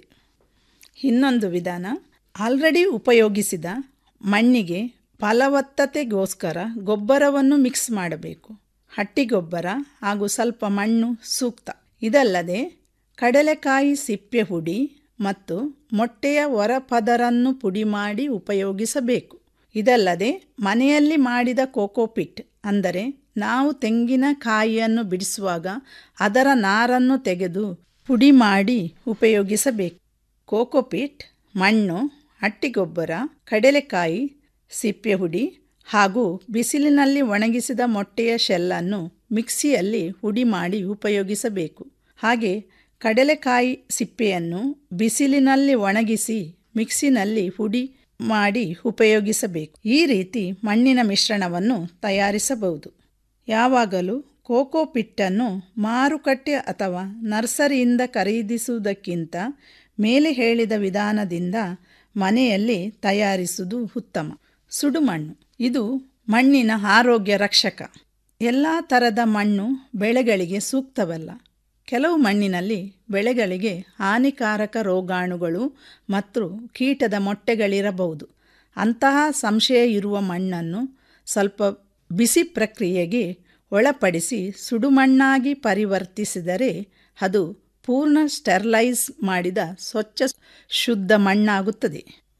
ಇನ್ನೊಂದು ವಿಧಾನ ಆಲ್ರೆಡಿ ಉಪಯೋಗಿಸಿದ ಮಣ್ಣಿಗೆ ಫಲವತ್ತತೆಗೋಸ್ಕರ ಗೊಬ್ಬರವನ್ನು ಮಿಕ್ಸ್ ಮಾಡಬೇಕು ಹಟ್ಟಿಗೊಬ್ಬರ ಹಾಗೂ ಸ್ವಲ್ಪ ಮಣ್ಣು ಸೂಕ್ತ ಇದಲ್ಲದೆ ಕಡಲೆಕಾಯಿ ಸಿಪ್ಪೆ ಹುಡಿ ಮತ್ತು ಮೊಟ್ಟೆಯ ಹೊರಪದರನ್ನು ಪುಡಿ ಮಾಡಿ ಉಪಯೋಗಿಸಬೇಕು ಇದಲ್ಲದೆ ಮನೆಯಲ್ಲಿ ಮಾಡಿದ ಕೋಕೋಪಿಟ್ ಅಂದರೆ ನಾವು ತೆಂಗಿನ ಕಾಯಿಯನ್ನು ಬಿಡಿಸುವಾಗ ಅದರ ನಾರನ್ನು ತೆಗೆದು ಪುಡಿ ಮಾಡಿ ಉಪಯೋಗಿಸಬೇಕು ಕೋಕೋಪಿಟ್ ಮಣ್ಣು ಹಟ್ಟಿಗೊಬ್ಬರ ಕಡಲೆಕಾಯಿ ಸಿಪ್ಪೆ ಹುಡಿ ಹಾಗೂ ಬಿಸಿಲಿನಲ್ಲಿ ಒಣಗಿಸಿದ ಮೊಟ್ಟೆಯ ಶೆಲ್ಲನ್ನು ಮಿಕ್ಸಿಯಲ್ಲಿ ಹುಡಿ ಮಾಡಿ ಉಪಯೋಗಿಸಬೇಕು ಹಾಗೆ ಕಡಲೆಕಾಯಿ ಸಿಪ್ಪೆಯನ್ನು ಬಿಸಿಲಿನಲ್ಲಿ ಒಣಗಿಸಿ ಮಿಕ್ಸಿನಲ್ಲಿ ಹುಡಿ ಮಾಡಿ ಉಪಯೋಗಿಸಬೇಕು ಈ ರೀತಿ ಮಣ್ಣಿನ ಮಿಶ್ರಣವನ್ನು ತಯಾರಿಸಬಹುದು ಯಾವಾಗಲೂ ಕೋಕೋ ಪಿಟ್ಟನ್ನು ಮಾರುಕಟ್ಟೆ ಅಥವಾ ನರ್ಸರಿಯಿಂದ ಖರೀದಿಸುವುದಕ್ಕಿಂತ ಮೇಲೆ ಹೇಳಿದ ವಿಧಾನದಿಂದ ಮನೆಯಲ್ಲಿ ತಯಾರಿಸುವುದು ಉತ್ತಮ ಸುಡುಮಣ್ಣು ಇದು ಮಣ್ಣಿನ ಆರೋಗ್ಯ ರಕ್ಷಕ ಎಲ್ಲ ಥರದ ಮಣ್ಣು ಬೆಳೆಗಳಿಗೆ ಸೂಕ್ತವಲ್ಲ ಕೆಲವು ಮಣ್ಣಿನಲ್ಲಿ ಬೆಳೆಗಳಿಗೆ ಹಾನಿಕಾರಕ ರೋಗಾಣುಗಳು ಮತ್ತು ಕೀಟದ ಮೊಟ್ಟೆಗಳಿರಬಹುದು ಅಂತಹ ಸಂಶಯ ಇರುವ ಮಣ್ಣನ್ನು ಸ್ವಲ್ಪ ಬಿಸಿ ಪ್ರಕ್ರಿಯೆಗೆ ಒಳಪಡಿಸಿ ಸುಡುಮಣ್ಣಾಗಿ ಪರಿವರ್ತಿಸಿದರೆ ಅದು ಪೂರ್ಣ ಸ್ಟೆರ್ಲೈಸ್ ಮಾಡಿದ ಸ್ವಚ್ಛ ಶುದ್ಧ ಮಣ್ಣಾಗುತ್ತದೆ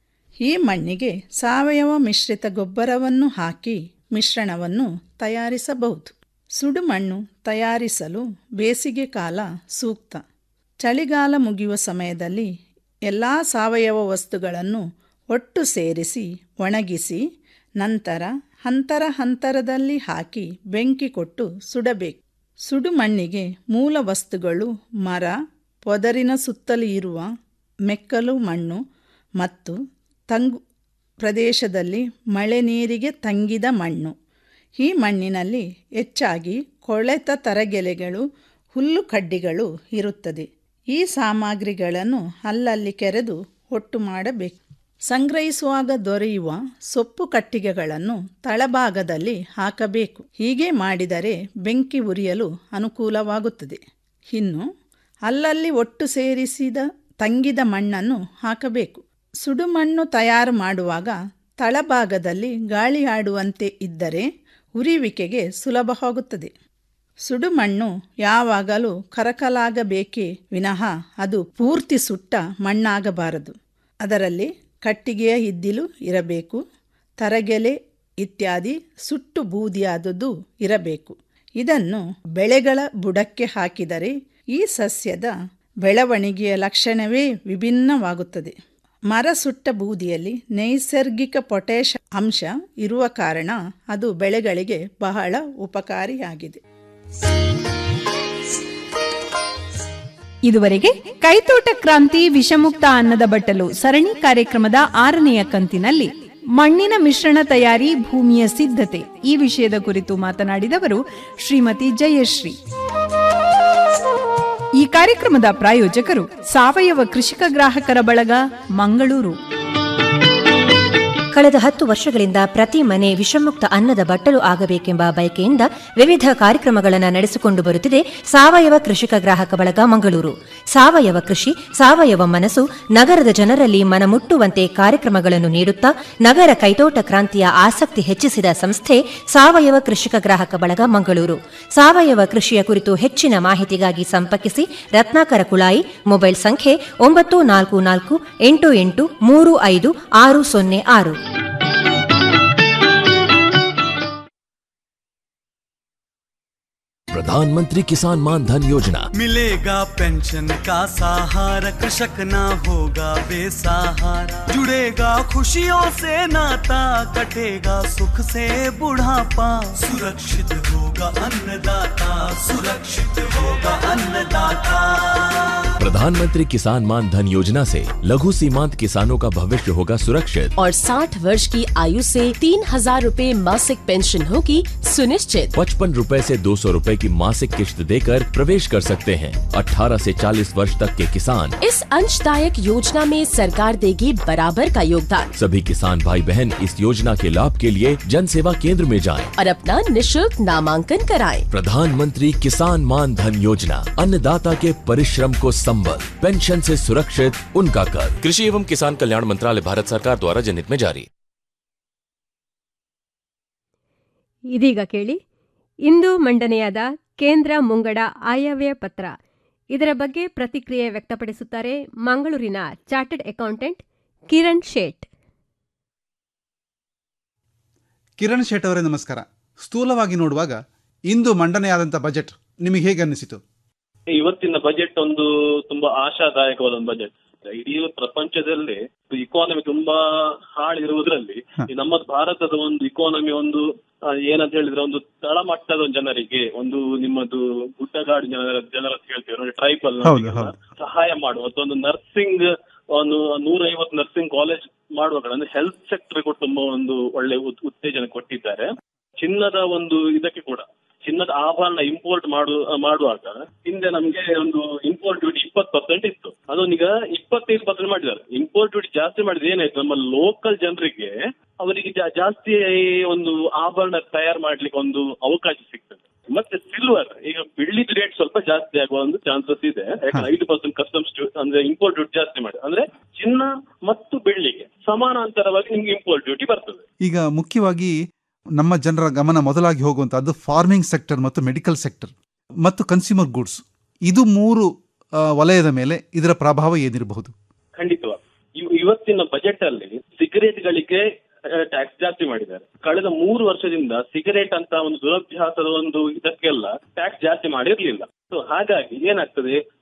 ಈ ಮಣ್ಣಿಗೆ ಸಾವಯವ ಮಿಶ್ರಿತ ಗೊಬ್ಬರವನ್ನು ಹಾಕಿ ಮಿಶ್ರಣವನ್ನು ತಯಾರಿಸಬಹುದು ಸುಡುಮಣ್ಣು ತಯಾರಿಸಲು ಬೇಸಿಗೆ ಕಾಲ ಸೂಕ್ತ ಚಳಿಗಾಲ ಮುಗಿಯುವ ಸಮಯದಲ್ಲಿ ಎಲ್ಲ ಸಾವಯವ ವಸ್ತುಗಳನ್ನು ಒಟ್ಟು ಸೇರಿಸಿ ಒಣಗಿಸಿ ನಂತರ ಹಂತರ ಹಂತರದಲ್ಲಿ ಹಾಕಿ ಬೆಂಕಿ ಕೊಟ್ಟು ಸುಡಬೇಕು ಸುಡು ಮಣ್ಣಿಗೆ ಮೂಲ ವಸ್ತುಗಳು ಮರ ಪೊದರಿನ ಸುತ್ತಲೂ ಇರುವ ಮೆಕ್ಕಲು ಮಣ್ಣು ಮತ್ತು ತಂಗು ಪ್ರದೇಶದಲ್ಲಿ ಮಳೆ ನೀರಿಗೆ ತಂಗಿದ ಮಣ್ಣು ಈ ಮಣ್ಣಿನಲ್ಲಿ ಹೆಚ್ಚಾಗಿ ಕೊಳೆತ ತರಗೆಲೆಗಳು ಹುಲ್ಲು ಕಡ್ಡಿಗಳು ಇರುತ್ತದೆ ಈ ಸಾಮಗ್ರಿಗಳನ್ನು ಅಲ್ಲಲ್ಲಿ ಕೆರೆದು ಒಟ್ಟು ಮಾಡಬೇಕು ಸಂಗ್ರಹಿಸುವಾಗ ದೊರೆಯುವ ಸೊಪ್ಪು ಕಟ್ಟಿಗೆಗಳನ್ನು ತಳಭಾಗದಲ್ಲಿ ಹಾಕಬೇಕು ಹೀಗೆ ಮಾಡಿದರೆ ಬೆಂಕಿ ಉರಿಯಲು ಅನುಕೂಲವಾಗುತ್ತದೆ ಇನ್ನು ಅಲ್ಲಲ್ಲಿ ಒಟ್ಟು ಸೇರಿಸಿದ ತಂಗಿದ ಮಣ್ಣನ್ನು ಹಾಕಬೇಕು ಸುಡುಮಣ್ಣು ತಯಾರು ಮಾಡುವಾಗ ತಳಭಾಗದಲ್ಲಿ ಗಾಳಿ ಆಡುವಂತೆ ಇದ್ದರೆ ಉರಿಯುವಿಕೆಗೆ ಸುಲಭವಾಗುತ್ತದೆ ಸುಡುಮಣ್ಣು ಯಾವಾಗಲೂ ಕರಕಲಾಗಬೇಕೇ ವಿನಃ ಅದು ಪೂರ್ತಿ ಸುಟ್ಟ ಮಣ್ಣಾಗಬಾರದು ಅದರಲ್ಲಿ ಕಟ್ಟಿಗೆಯ ಇದ್ದಿಲು ಇರಬೇಕು ತರಗೆಲೆ ಇತ್ಯಾದಿ ಸುಟ್ಟು ಬೂದಿಯಾದದ್ದು ಇರಬೇಕು ಇದನ್ನು ಬೆಳೆಗಳ ಬುಡಕ್ಕೆ ಹಾಕಿದರೆ ಈ ಸಸ್ಯದ ಬೆಳವಣಿಗೆಯ ಲಕ್ಷಣವೇ ವಿಭಿನ್ನವಾಗುತ್ತದೆ ಮರ ಸುಟ್ಟ ಬೂದಿಯಲ್ಲಿ ನೈಸರ್ಗಿಕ ಪೊಟ್ಯಾಷ್ ಅಂಶ ಇರುವ ಕಾರಣ ಅದು ಬೆಳೆಗಳಿಗೆ ಬಹಳ ಉಪಕಾರಿಯಾಗಿದೆ ಇದುವರೆಗೆ ಕೈತೋಟ ಕ್ರಾಂತಿ ವಿಷಮುಕ್ತ ಅನ್ನದ ಬಟ್ಟಲು ಸರಣಿ ಕಾರ್ಯಕ್ರಮದ ಆರನೆಯ ಕಂತಿನಲ್ಲಿ ಮಣ್ಣಿನ ಮಿಶ್ರಣ ತಯಾರಿ ಭೂಮಿಯ ಸಿದ್ಧತೆ ಈ ವಿಷಯದ ಕುರಿತು ಮಾತನಾಡಿದವರು ಶ್ರೀಮತಿ ಜಯಶ್ರೀ ಈ ಕಾರ್ಯಕ್ರಮದ ಪ್ರಾಯೋಜಕರು ಸಾವಯವ ಕೃಷಿಕ ಗ್ರಾಹಕರ ಬಳಗ ಮಂಗಳೂರು ಕಳೆದ ಹತ್ತು ವರ್ಷಗಳಿಂದ ಪ್ರತಿ ಮನೆ ವಿಷಮುಕ್ತ ಅನ್ನದ ಬಟ್ಟಲು ಆಗಬೇಕೆಂಬ ಬಯಕೆಯಿಂದ ವಿವಿಧ ಕಾರ್ಯಕ್ರಮಗಳನ್ನು ನಡೆಸಿಕೊಂಡು ಬರುತ್ತಿದೆ ಸಾವಯವ ಕೃಷಿಕ ಗ್ರಾಹಕ ಬಳಗ ಮಂಗಳೂರು ಸಾವಯವ ಕೃಷಿ ಸಾವಯವ ಮನಸ್ಸು ನಗರದ ಜನರಲ್ಲಿ ಮನಮುಟ್ಟುವಂತೆ ಕಾರ್ಯಕ್ರಮಗಳನ್ನು ನೀಡುತ್ತಾ ನಗರ ಕೈತೋಟ ಕ್ರಾಂತಿಯ ಆಸಕ್ತಿ ಹೆಚ್ಚಿಸಿದ ಸಂಸ್ಥೆ ಸಾವಯವ ಕೃಷಿಕ ಗ್ರಾಹಕ ಬಳಗ ಮಂಗಳೂರು ಸಾವಯವ ಕೃಷಿಯ ಕುರಿತು ಹೆಚ್ಚಿನ ಮಾಹಿತಿಗಾಗಿ ಸಂಪರ್ಕಿಸಿ ರತ್ನಾಕರ ಕುಳಾಯಿ ಮೊಬೈಲ್ ಸಂಖ್ಯೆ ಒಂಬತ್ತು ನಾಲ್ಕು ನಾಲ್ಕು ಎಂಟು ಎಂಟು ಮೂರು ಐದು ಆರು ಸೊನ್ನೆ ಆರು प्रधानमंत्री किसान मान धन योजना मिलेगा पेंशन का सहारा कृषक ना होगा बेसहारा जुड़ेगा खुशियों से नाता कटेगा सुख से बुढ़ापा सुरक्षित होगा अन्नदाता सुरक्षित होगा अन्नदाता प्रधानमंत्री किसान मान धन योजना से लघु सीमांत किसानों का भविष्य होगा सुरक्षित और 60 वर्ष की आयु से तीन हजार रूपए मासिक पेंशन होगी सुनिश्चित पचपन रूपए से दो सौ रूपए की मासिक किश्त देकर प्रवेश कर सकते हैं 18 से 40 वर्ष तक के किसान इस अंशदायक योजना में सरकार देगी बराबर का योगदान सभी किसान भाई बहन इस योजना के लाभ के लिए जन सेवा केंद्र में जाएं। और अपना निशुल्क नामांकन कराएं। प्रधानमंत्री किसान मान धन योजना अन्नदाता के परिश्रम को संबल पेंशन से सुरक्षित उनका कर कृषि एवं किसान कल्याण मंत्रालय भारत सरकार द्वारा जनहित में जारी ಇದೀಗ ಕೇಳಿ ಇಂದು ಮಂಡನೆಯಾದ ಕೇಂದ್ರ ಮುಂಗಡ ಆಯವ್ಯಯ ಪತ್ರ ಇದರ ಬಗ್ಗೆ ಪ್ರತಿಕ್ರಿಯೆ ವ್ಯಕ್ತಪಡಿಸುತ್ತಾರೆ ಮಂಗಳೂರಿನ ಚಾರ್ಟರ್ಡ್ ಅಕೌಂಟೆಂಟ್ ಕಿರಣ್ ಶೇಟ್ ಕಿರಣ್ ಶೆಟ್ ಅವರೇ ನಮಸ್ಕಾರ ಸ್ಥೂಲವಾಗಿ ನೋಡುವಾಗ ಇಂದು ಮಂಡನೆಯಾದಂಥ ಬಜೆಟ್ ನಿಮಗೆ ಹೇಗೆ ಅನ್ನಿಸಿತು ಇವತ್ತಿನ ಬಜೆಟ್ ಒಂದು ತುಂಬಾ ಆಶಾದಾಯಕವಾದ ಒಂದು ಬಜೆಟ್ ಇಡೀ ಪ್ರಪಂಚದಲ್ಲಿ ಇಕಾನಮಿ ತುಂಬಾ ಹಾಳಿರುವುದರಲ್ಲಿ ಈ ನಮ್ಮ ಭಾರತದ ಒಂದು ಇಕಾನಮಿ ಒಂದು ಆ, ಏನಂತ ಹೇಳಿದ್ರೆ ಒಂದು ತಳಮಟ್ಟದ ಒಂದು ಜನರಿಗೆ ಒಂದು ನಿಮ್ಮದು ಗುಡ್ಡಗಾಡು ಜನರ ಜನರ ಅಂತ ಹೇಳ್ತೀವಿ ನೋಡಿ ಟ್ರೈಬಲ್ ಹೌದು, ಹೌದು. ಸಹಾಯ ಮಾಡುವ ಅಥವಾ ಒಂದು ನರ್ಸಿಂಗ್ ಒಂದು ನೂರೈವತ್ತು ನರ್ಸಿಂಗ್ ಕಾಲೇಜ್ ಮಾಡುವಾಗ ಅಂದ್ರೆ ಹೆಲ್ತ್ ಸೆಕ್ಟರ್ ಕೂಡ ತುಂಬಾ ಒಂದು ಒಳ್ಳೆ ಉತ್- ಉತ್ತೇಜನ ಕೊಟ್ಟಿದ್ದಾರೆ ಚಿನ್ನದ ಒಂದು ಇದಕ್ಕೆ ಕೂಡ ಚಿನ್ನದ ಆಭರಣ ಇಂಪೋರ್ಟ್ ಮಾಡು ಮಾಡುವಾಗ ಹಿಂದೆ ನಮ್ಗೆ ಒಂದು ಇಂಪೋರ್ಟ್ ಡ್ಯೂಟಿ ಇಪ್ಪತ್ತು ಪರ್ಸೆಂಟ್ ಇತ್ತು ಅದೊಂದೀಗ ಇಪ್ಪತ್ತೈದು ಪರ್ಸೆಂಟ್ ಮಾಡಿದ್ದಾರೆ ಇಂಪೋರ್ಟ್ ಡ್ಯೂಟಿ ಜಾಸ್ತಿ ಮಾಡಿದ್ರೆ ಏನಾಯ್ತು ನಮ್ಮ ಲೋಕಲ್ ಜನರಿಗೆ ಅವರಿಗೆ ಜಾ- ಜಾಸ್ತಿ ಒಂದು ಆಭರಣ ತಯಾರು ಮಾಡ್ಲಿಕ್ಕೆ ಒಂದು ಅವಕಾಶ ಸಿಗ್ತದೆ ಮತ್ತೆ ಸಿಲ್ವರ್ ಈಗ ಬೆಳ್ಳಿದ ರೇಟ್ ಸ್ವಲ್ಪ ಜಾಸ್ತಿ ಆಗುವ ಒಂದು ಚಾನ್ಸಸ್ ಇದೆ ಯಾಕಂದ್ರೆ ಐದು ಪರ್ಸೆಂಟ್ ಕಸ್ಟಮ್ಸ್ ಅಂದ್ರೆ ಇಂಪೋರ್ಟ್ ಡ್ಯೂಟಿ ಜಾಸ್ತಿ ಮಾಡಿ ಅಂದ್ರೆ ಚಿನ್ನ ಮತ್ತು ಬೆಳ್ಳಿಗೆ ಸಮಾನಾಂತರವಾಗಿ ನಿಮ್ಗೆ ಇಂಪೋರ್ಟ್ ಡ್ಯೂಟಿ ಬರ್ತದೆ ಈಗ ಮುಖ್ಯವಾಗಿ ನಮ್ಮ ಜನರ ಗಮನ ಮೊದಲಾಗಿ ಹೋಗುವಂತಹದ್ದು ಫಾರ್ಮಿಂಗ್ ಸೆಕ್ಟರ್ ಮತ್ತು ಮೆಡಿಕಲ್ ಸೆಕ್ಟರ್ ಮತ್ತು ಕನ್ಸ್ಯೂಮರ್ ಗುಡ್ಸ್ ಇದು ಮೂರು ಆ, ವಲಯದ ಮೇಲೆ ಇದರ ಪ್ರಭಾವ ಏನಿರಬಹುದು ಖಂಡಿತವಾಗಿ ಇವ್- ಇವತ್ತಿನ ಬಜೆಟ್ ಅಲ್ಲಿ ಸಿಗರೇಟ್ ಗಳಿಗೆ ಟ್ಯಾಕ್ಸ್ ಜಾಸ್ತಿ ಮಾಡಿದ್ದಾರೆ ಕಳೆದ ಮೂರು ವರ್ಷದಿಂದ ಸಿಗರೇಟ್ ಅಂತ ಒಂದು ದುರಭ್ಯಾಸದ ಒಂದು ಇದಕ್ಕೆಲ್ಲ ಟ್ಯಾಕ್ಸ್ ಜಾಸ್ತಿ ಮಾಡಿರ್ಲಿಲ್ಲ ಸೊ ಹಾಗಾಗಿ ಏನಾಗ್ತದೆ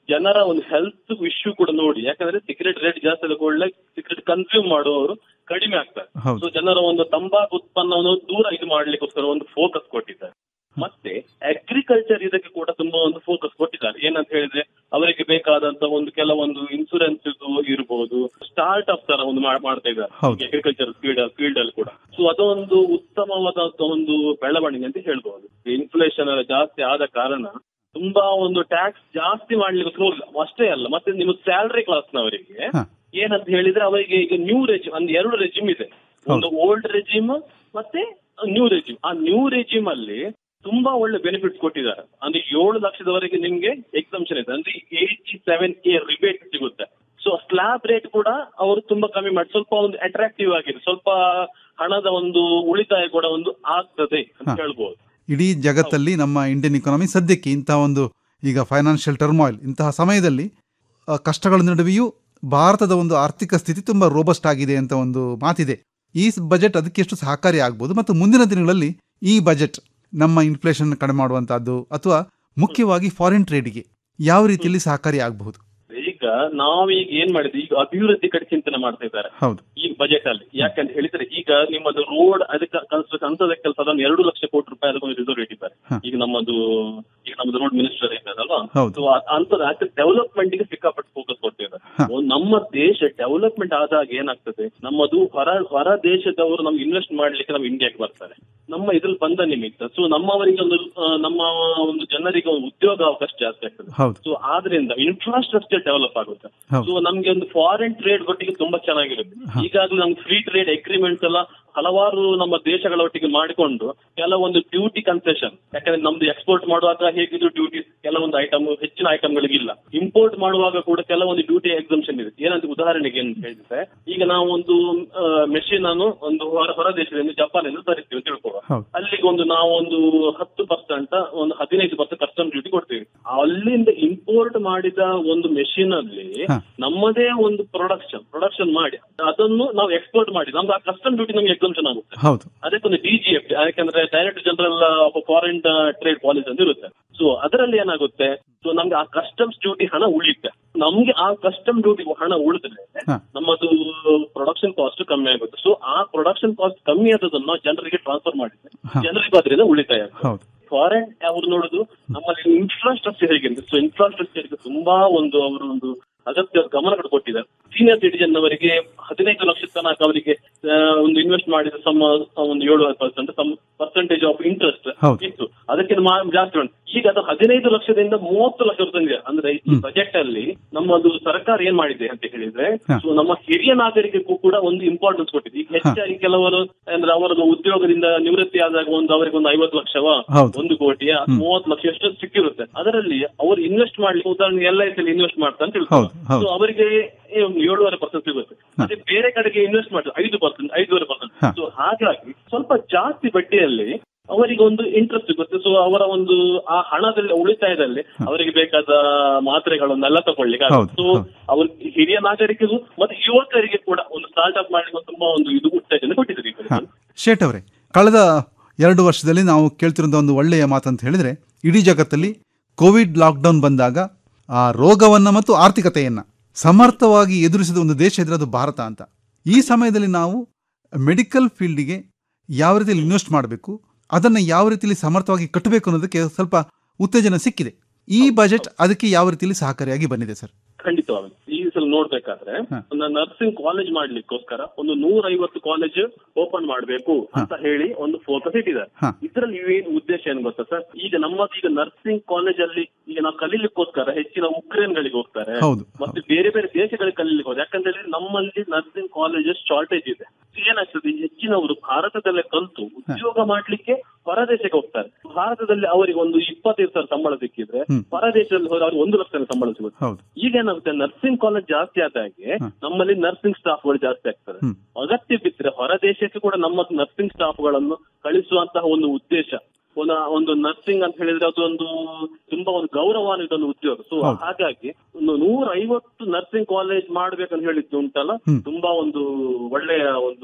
ಜನರ ಒಂದು ಹೆಲ್ತ್ ಇಶ್ಯೂ ಕೂಡ ನೋಡಿ ಯಾಕಂದ್ರೆ ಸಿಗರೆಟ್ ರೇಟ್ ಜಾಸ್ತಿ ಆದ ಕೂಡಲೇ ಸಿಗರೆಟ್ ಕನ್ಸ್ಯೂಮ್ ಮಾಡುವವರು ಕಡಿಮೆ ಆಗ್ತಾರೆ ಹೌದು. ಸೊ ಜನರ ಒಂದು ತಂಬಾಕು ಉತ್ಪನ್ನವನ್ನು ದೂರ ಇದು ಮಾಡ್ಲಿಕ್ಕೋಸ್ಕರ ಒಂದು ಫೋಕಸ್ ಕೊಟ್ಟಿದ್ದಾರೆ ಮತ್ತೆ ಅಗ್ರಿಕಲ್ಚರ್ ಇದಕ್ಕೆ ಕೂಡ ತುಂಬಾ ಒಂದು ಫೋಕಸ್ ಕೊಟ್ಟಿದ್ದಾರೆ ಏನಂತ ಹೇಳಿದ್ರೆ ಅವರಿಗೆ ಬೇಕಾದಂತ ಒಂದು ಕೆಲವೊಂದು ಇನ್ಸೂರೆನ್ಸ್ ಇರಬಹುದು ಸ್ಟಾರ್ಟ್ ಅಪ್ ತರ ಒಂದು ಮಾಡ್- ಮಾಡ್ತಾ ಇದ್ದಾರೆ ಹೌದು. ಅಗ್ರಿಕಲ್ಚರ್ ಫೀಲ್ಡ್ ಫೀಲ್ಡ್ ಅಲ್ಲಿ ಕೂಡ ಸೊ ಅದೊಂದು ಉತ್ತಮವಾದಂತ ಒಂದು ಬೆಳವಣಿಗೆ ಅಂತ ಹೇಳ್ಬಹುದು ಇನ್ಫ್ಲೇಷನ್ ಎಲ್ಲ ಜಾಸ್ತಿ ಆದ ಕಾರಣ ತುಂಬಾ ಒಂದು ಟ್ಯಾಕ್ಸ್ ಜಾಸ್ತಿ ಮಾಡ್ಲಿಕ್ಕೆ ಹೋಗಿಲ್ಲ ಅಷ್ಟೇ ಅಲ್ಲ ಮತ್ತೆ ನಿಮ್ಮ ಸ್ಯಾಲರಿ ಕ್ಲಾಸ್ನವರಿಗೆ ಏನಂತ ಹೇಳಿದ್ರೆ ಅವರಿಗೆ ಈಗ ನ್ಯೂ ರೆಜಿಮ್ ಒಂದು ಎರಡು ರೆಜಿಮ್ ಇದೆ ಒಂದು ಓಲ್ಡ್ ರೆಜಿಮ್ ಮತ್ತೆ ನ್ಯೂ ರೆಜಿಮ್ ಆ ನ್ಯೂ ರೆಜಿಮ್ ಅಲ್ಲಿ ತುಂಬಾ ಒಳ್ಳೆ ಬೆನಿಫಿಟ್ಸ್ ಕೊಟ್ಟಿದ್ದಾರೆ ಅಂದ್ರೆ ಏಳು ಲಕ್ಷದವರೆಗೆ ನಿಮ್ಗೆ ಎಕ್ಸಂಪ್ಷನ್ ಇದೆ ಅಂದ್ರೆ ಏಯ್ಟಿ ಸೆವೆನ್ ಎ ರಿಬೇಟ್ ಸಿಗುತ್ತೆ ಸೊ ಸ್ಲಾಬ್ ರೇಟ್ ಕೂಡ ಅವರು ತುಂಬಾ ಕಮ್ಮಿ ಮಾಡಿ ಸ್ವಲ್ಪ ಒಂದು ಅಟ್ರಾಕ್ಟಿವ್ ಆಗಿದೆ ಸ್ವಲ್ಪ ಹಣದ ಒಂದು ಉಳಿತಾಯ ಕೂಡ ಒಂದು ಆಗ್ತದೆ ಅಂತ ಹೇಳ್ಬೋದು ಇಡೀ ಜಗತ್ತಲ್ಲಿ ನಮ್ಮ ಇಂಡಿಯನ್ ಇಕಾನಮಿ ಸದ್ಯಕ್ಕೆ ಇಂತಹ ಒಂದು ಈಗ ಫೈನಾನ್ಷಿಯಲ್ ಟರ್ಮಾಯಿಲ್ ಇಂತಹ ಸಮಯದಲ್ಲಿ ಆ, ಕಷ್ಟಗಳ ನಡುವೆಯೂ ಭಾರತದ ಒಂದು ಆರ್ಥಿಕ ಸ್ಥಿತಿ ತುಂಬ ರೋಬಸ್ಟ್ ಆಗಿದೆ ಅಂತ ಒಂದು ಮಾತಿದೆ ಈ ಬಜೆಟ್ ಅದಕ್ಕೆ ಎಷ್ಟು ಸಹಕಾರಿ ಆಗ್ಬೋದು ಮತ್ತು ಮುಂದಿನ ದಿನಗಳಲ್ಲಿ ಈ ಬಜೆಟ್ ನಮ್ಮ ಇನ್ಫ್ಲೇಷನ್ ಕಡಿಮೆ ಮಾಡುವಂತಹದ್ದು ಅಥವಾ ಮುಖ್ಯವಾಗಿ ಫಾರಿನ್ ಟ್ರೇಡ್ಗೆ ಯಾವ ರೀತಿಯಲ್ಲಿ ಸಹಕಾರಿ ಆಗಬಹುದು ಈಗ ನಾವೀಗ ಏನ್ ಮಾಡಿದ್ವಿ ಈಗ ಅಭಿವೃದ್ಧಿ ಕಡೆ ಚಿಂತನೆ ಮಾಡ್ತಾ ಇದ್ದಾರೆ ಹೌದು ಈ ಬಜೆಟ್ ಅಲ್ಲಿ ಯಾಕಂತ ಹೇಳಿದ್ರೆ ಈಗ ನಿಮ್ಮದು ರೋಡ್ ಅದಕ್ಕೆ ಕನ್ಸ್ಟ್ರಕ್ಷನ್ ಅಂತದ ಕೆಲಸ ಅದನ್ನು ಎರಡು ಲಕ್ಷ ಕೋಟಿ ರೂಪಾಯಿ ಅದಕ್ಕೊಂದು ರಿಸರ್ವ್ ಇಟ್ಟಿದ್ದಾರೆ ಈಗ ನಮ್ಮದು ಈಗ ನಮ್ಮದು ರೋಡ್ ಮಿನಿಸ್ಟರ್ ಇದ್ದಾರಲ್ವಾ ಹೌದು. ಸೊ ಅಂತದ ಡೆವಲಪ್ಮೆಂಟ್ ಗೆ ಸಿಕ್ಕಾಪಟ್ಟೆ ಫೋಕಸ್ ಕೊಡ್ತಿದ್ದಾರೆ ಒಂದ್ ನಮ್ಮ ದೇಶ ಡೆವಲಪ್ಮೆಂಟ್ ಆದಾಗ ಏನಾಗ್ತದೆ ನಮ್ಮದು ಹೊರ ಹೊರ ದೇಶದವರು ನಮ್ಗೆ ಇನ್ವೆಸ್ಟ್ ಮಾಡ್ಲಿಕ್ಕೆ ನಮ್ಮ ಇಂಡಿಯಾಗೆ ಬರ್ತಾರೆ ನಮ್ಮ ಇದ್ರಲ್ಲಿ ಬಂದ ನಿಮಿತ್ತ ಸೊ ನಮ್ಮವರಿಗೆ ಒಂದು ಆ, ನಮ್ಮ ಒಂದು ಜನರಿಗೆ ಒಂದು ಉದ್ಯೋಗ ಅವಕಾಶ ಜಾಸ್ತಿ ಆಗ್ತದೆ ಹೌದು. ಸೊ ಆದ್ರಿಂದ ಇನ್ಫ್ರಾಸ್ಟ್ರಕ್ಚರ್ ಡೆವಲಪ್ ಆಗುತ್ತೆ ಹೌದು. ಸೊ ನಮ್ಗೆ ಒಂದು ಫಾರಿನ್ ಟ್ರೇಡ್ ಒಟ್ಟಿಗೆ ತುಂಬಾ ಚೆನ್ನಾಗಿರುತ್ತೆ ಈಗಾಗಲೇ ನಮ್ಗೆ ಫ್ರೀ ಟ್ರೇಡ್ ಅಗ್ರಿಮೆಂಟ್ಸ್ ಎಲ್ಲ ಹಲವಾರು ನಮ್ಮ ದೇಶಗಳ ಒಟ್ಟಿಗೆ ಮಾಡಿಕೊಂಡು ಕೆಲವೊಂದು ಡ್ಯೂಟಿ ಕನ್ಸೆಷನ್ ಯಾಕಂದ್ರೆ ನಮ್ದು ಎಕ್ಸ್ಪೋರ್ಟ್ ಮಾಡುವಾಗ ಹೇಗಿದ್ರು ಡ್ಯೂಟಿ ಕೆಲವೊಂದು ಐಟಮ್ ಹೆಚ್ಚಿನ ಐಟಮ್ಗಳಿಗೆ ಇಲ್ಲ ಇಂಪೋರ್ಟ್ ಮಾಡುವಾಗ ಕೂಡ ಕೆಲವೊಂದು ಡ್ಯೂಟಿ ಎಕ್ಸಂಪ್ಷನ್ ಇದೆ ಏನಂತ ಉದಾಹರಣೆಗೆ ಏನ್ ಹೇಳಿದ್ರೆ ಈಗ ನಾವು ಒಂದು ಮೆಷಿನ್ ಅನ್ನು ಒಂದು ಹೊರ ಹೊರ ದೇಶದಿಂದ ಜಪಾನ್ ಇಂದ ತರಿಸ್ತೀವಿ ಅಂತ ತಿಳ್ಕೊಳ್ಳುವ ಹೌದು. ಅಲ್ಲಿಗೆ ಒಂದು ನಾವು ಒಂದು ಹತ್ತು ಪರ್ಸೆಂಟ್ ಒಂದು ಹದಿನೈದು ಪರ್ಸೆಂಟ್ ಕಸ್ಟಮ್ ಡ್ಯೂಟಿ ಕೊಡ್ತೀವಿ ಅಲ್ಲಿಂದ ಇಂಪೋರ್ಟ್ ಮಾಡಿದ ಒಂದು ಮೆಷಿನ್ ಅಲ್ಲಿ ನಮ್ಮದೇ ಒಂದು ಪ್ರೊಡಕ್ಷನ್ ಪ್ರೊಡಕ್ಷನ್ ಮಾಡಿ ಅದನ್ನು ನಾವು ಎಕ್ಸ್ಪೋರ್ಟ್ ಮಾಡಿ ನಮ್ದು ಆ ಕಸ್ಟಮ್ ಡ್ಯೂಟಿ ನಮ್ಗೆ ಎಕ್ಸಂಪ್ಷನ್ ಆಗುತ್ತೆ ಹೌದು ಅದಕ್ಕೊಂದು ಡಿ ಜಿ ಎಫ್ ಯಾಕಂದ್ರೆ direct general foreign trade policy ಅಂತ ಇರುತ್ತೆ ಸೊ ಅದರಲ್ಲಿ ಏನಾಗುತ್ತೆ ಸೊ ನಮ್ಗೆ ಆ ಕಸ್ಟಮ್ಸ್ ಡ್ಯೂಟಿ ಹಣ ಉಳಿಯುತ್ತೆ ನಮ್ಗೆ ಆ ಕಸ್ಟಮ್ ಡ್ಯೂಟಿ ಹಣ ಉಳಿದ್ರೆ ನಮ್ಮದು ಪ್ರೊಡಕ್ಷನ್ ಕಾಸ್ಟ್ ಕಮ್ಮಿ ಆಗುತ್ತೆ ಸೊ ಆ ಪ್ರೊಡಕ್ಷನ್ ಕಾಸ್ಟ್ ಕಮ್ಮಿ ಆದದನ್ನು ನಾವು ಜನರಿಗೆ ಟ್ರಾನ್ಸ್ಫರ್ ಮಾಡಿದ್ರೆ ಜನರಿಗೆ ಅದರಿಂದ ಉಳಿತಾಯ ಆಗುತ್ತೆ ಹೌದು ಫಾರಿನ್ ಅವ್ರು ನೋಡುದು ನಮ್ಮಲ್ಲಿ ಇನ್ಫ್ರಾಸ್ಟ್ರಕ್ಚರ್ ಹೇಗಿದೆ ಸೊ ಇನ್ಫ್ರಾಸ್ಟ್ರಕ್ಚರ್ ತುಂಬಾ ಒಂದು ಅವರು ಒಂದು ಅಗತ್ಯ ಗಮನ ಕೊಟ್ಟಿದ್ದಾರೆ ಸೀನಿಯರ್ ಸಿಟಿಜನ್ ಅವರಿಗೆ ಹದಿನೈದು ಲಕ್ಷ ತನಕ ಅವರಿಗೆ ಆ, ಒಂದು ಇನ್ವೆಸ್ಟ್ ಮಾಡಿದ ಸಮ ಒಂದು ಏಳುವರೆ percent some percentage of interest ಹೌದು. ಇತ್ತು ಅದಕ್ಕೆ ಮಾ- ಜಾಸ್ತಿ ಉಂಟು ಈಗ ಅದು ಹದಿನೈದು ಲಕ್ಷದಿಂದ ಮೂವತ್ತು ಲಕ್ಷ ತಂದಿದೆ ಅಂದ್ರೆ ಈ ಬಜೆಟ್ ಅಲ್ಲಿ ನಮ್ಮದು ಸರ್ಕಾರ ಏನ್ ಮಾಡಿದೆ ಅಂತ ಹೇಳಿದ್ರೆ ಹ. ಸೊ ನಮ್ಮ ಹಿರಿಯ ನಾಗರಿಕಕ್ಕೂ ಕೂಡ ಒಂದು ಇಂಪಾರ್ಟೆನ್ಸ್ ಕೊಟ್ಟಿದೆ ಈಗ ಹೆಚ್ಚಾಗಿ ಕೆಲವರು ಅಂದ್ರೆ ಅವರ ಉದ್ಯೋಗದಿಂದ ನಿವೃತ್ತಿ ಆದಾಗ ಒಂದು ಅವರಿಗೆ ಒಂದು ಐವತ್ತು ಲಕ್ಷವ ಹೌದು. ಒಂದು ಕೋಟಿಯ ಮೂವತ್ತು ಲಕ್ಷ ಎಷ್ಟು ಸಿಕ್ಕಿರುತ್ತೆ ಅದರಲ್ಲಿ ಅವರು ಇನ್ವೆಸ್ಟ್ ಮಾಡ್ಲಿಕ್ಕೆ ಉದಾಹರಣೆ ಎಲ್ ಐ ಸಿ ಇನ್ವೆಸ್ಟ್ ಮಾಡ್ತಾ ಅಂತ ಹೌದು, ಹೇಳ್ತಾರೆ ಹೌದು. ಸೊ ಅವರಿಗೆ ಈ ಒಂದು ಏಳುವರೆ ಪರ್ಸೆಂಟ್ ಸಿಗುತ್ತೆ ಅದೇ ಬೇರೆ ಕಡೆಗೆ ಇನ್ವೆಸ್ಟ್ ಮಾಡಿದ್ರೆ ಐದು ಪರ್ಸೆಂಟ್ ಐದೂವರೆ ಪರ್ಸೆಂಟ್ ಸೊ ಹಾಗಾಗಿ ಸ್ವಲ್ಪ ಜಾಸ್ತಿ ಬಡ್ಡಿಯಲ್ಲಿ ಅವರಿಗೆ ಒಂದು ಇಂಟ್ರೆಸ್ಟ್ ಸಿಗುತ್ತೆ ಸೊ ಅವರ ಒಂದು ಆ ಹಣದಲ್ಲಿ ಉಳಿತಾಯದಲ್ಲಿ ಅವರಿಗೆ ಬೇಕಾದ ಮಾತ್ರೆಗಳನ್ನೆಲ್ಲ ತಗೊಳ್ಳಿಕ್ಕೆ ಹೌದು, ಸೊ ಅವ್ರ ಹಿರಿಯ ನಾಗರಿಕರು ಮತ್ತೆ ಯುವಕರಿಗೆ ಕೂಡ ಒಂದು ಸ್ಟಾರ್ಟ್ ಅಪ್ ಮಾಡ್ಲಿಕ್ಕೆ ಒಂದು ತುಂಬಾ ಒಂದು ಇದು ಉತ್ತೇಜನ ಕೊಟ್ಟಿದ್ದಾರೆ ಈ ಹಾ. ಶೇಟ್ ಅವರೇ ಕಳೆದ ಎರಡು ವರ್ಷದಲ್ಲಿ ನಾವು ಕೇಳ್ತಿರೋದು ಒಂದು ಒಳ್ಳೆಯ ಮಾತಂತ ಹೇಳಿದ್ರೆ ಇಡೀ ಜಗತ್ತಲ್ಲಿ ಕೋವಿಡ್ ಲಾಕ್ಡೌನ್ ಬಂದಾಗ ಆ ರೋಗವನ್ನು ಮತ್ತು ಆರ್ಥಿಕತೆಯನ್ನು ಸಮರ್ಥವಾಗಿ ಎದುರಿಸಿದ ಒಂದು ದೇಶ ಇದ್ರೆ ಅದು ಭಾರತ ಅಂತ ಈ ಸಮಯದಲ್ಲಿ ನಾವು ಮೆಡಿಕಲ್ ಫೀಲ್ಡಿಗೆ ಯಾವ ರೀತಿಯಲ್ಲಿ ಇನ್ವೆಸ್ಟ್ ಮಾಡಬೇಕು ಅದನ್ನು ಯಾವ ರೀತಿಯಲ್ಲಿ ಸಮರ್ಥವಾಗಿ ಕಟ್ಟಬೇಕು ಅನ್ನೋದಕ್ಕೆ ಸ್ವಲ್ಪ ಉತ್ತೇಜನ ಸಿಕ್ಕಿದೆ ಈ ಬಜೆಟ್ ಅದಕ್ಕೆ ಯಾವ ರೀತಿಯಲ್ಲಿ ಸಹಕಾರಿಯಾಗಿ ಬಂದಿದೆ ಸರ್ ಖಂಡಿತವಾಗಿ ಈ ಸಲ ನೋಡ್ಬೇಕಾದ್ರೆ ಒಂದು ನರ್ಸಿಂಗ್ ಕಾಲೇಜ್ ಮಾಡ್ಲಿಕ್ಕೋಸ್ಕರ ಒಂದು ನೂರ ಐವತ್ತು ಕಾಲೇಜ್ ಓಪನ್ ಮಾಡಬೇಕು ಅಂತ ಹೇಳಿ ಒಂದು ಫೋಕಸ್ ಇಟ್ಟಿದ್ದಾರೆ ಹ. ಇದ್ರಲ್ಲಿ ಏನು ಉದ್ದೇಶ ಏನ್ ಗೊತ್ತಾ ಸರ್ ಈಗ ನಮ್ಮದು ಈಗ ನರ್ಸಿಂಗ್ ಕಾಲೇಜ್ ಅಲ್ಲಿ ಈಗ ನಾವು ಕಲೀಲಿಕ್ಕೋಸ್ಕರ ಹೆಚ್ಚಿನ ಉಕ್ರೇನ್ ಗಳಿಗೆ ಹೋಗ್ತಾರೆ ಹೌದು. ಮತ್ತೆ ಬೇರೆ ಬೇರೆ ದೇಶಗಳಿಗೆ ಕಲೀಲಿಕ್ಕೆ ಹೋದ್ರೆ ಯಾಕಂತ ಹೇಳಿದ್ರೆ ನಮ್ಮಲ್ಲಿ ನರ್ಸಿಂಗ್ ಕಾಲೇಜಸ್ ಶಾರ್ಟೇಜ್ ಇದೆ ಏನಾಗ್ತದೆ ಈ ಹೆಚ್ಚಿನವರು ಭಾರತದಲ್ಲೇ ಕಲ್ತು ಉದ್ಯೋಗ ಮಾಡ್ಲಿಕ್ಕೆ ಹೊರದೇಶಕ್ಕೆ ಹೋಗ್ತಾರೆ ಭಾರತದಲ್ಲಿ ಅವರಿಗೆ ಒಂದು ಇಪ್ಪತ್ತೈದು ಸಾವಿರ ಸಂಬಳ ಸಿಕ್ಕಿದ್ರೆ ಹೊರದೇಶದಲ್ಲಿ ಹೋದ್ರೆ ಅವ್ರಿಗೆ ಒಂದು ಲಕ್ಷ ಸಂಬಳ ಸಿಗುತ್ತೆ ಹೌದು ಈಗ ಏನಾಗುತ್ತೆ ನರ್ಸಿಂಗ್ ಕಾಲೇಜ್ ಜಾಸ್ತಿ ಆದ ಹಾಗೆ ನಮ್ಮಲ್ಲಿ ನರ್ಸಿಂಗ್ ಸ್ಟಾಫ್ಗಳು ಜಾಸ್ತಿ ಆಗ್ತಾರೆ ಅಗತ್ಯ ಬಿದ್ದರೆ ಹೊರ ದೇಶಕ್ಕೆ ಕೂಡ ನಮ್ಮ ನರ್ಸಿಂಗ್ ಸ್ಟಾಫ್ಗಳನ್ನು ಕಳಿಸುವಂತಹ ಒಂದು ಉದ್ದೇಶ ಒಂದು ಒಂದು ನರ್ಸಿಂಗ್ ಅಂತ ಹೇಳಿದ್ರೆ ಅದೊಂದು ತುಂಬಾ ಒಂದು ಗೌರವಾನ್ವಿತ ಒಂದು ಉದ್ಯೋಗ ಸೊ ಹಾಗಾಗಿ ಒಂದು ನೂರ ಐವತ್ತು ನರ್ಸಿಂಗ್ ಕಾಲೇಜ್ ಮಾಡ್ಬೇಕಂತ ಹೇಳಿದ್ದು ಉಂಟಲ್ಲ ತುಂಬಾ ಒಂದು ಒಳ್ಳೆಯ ಒಂದು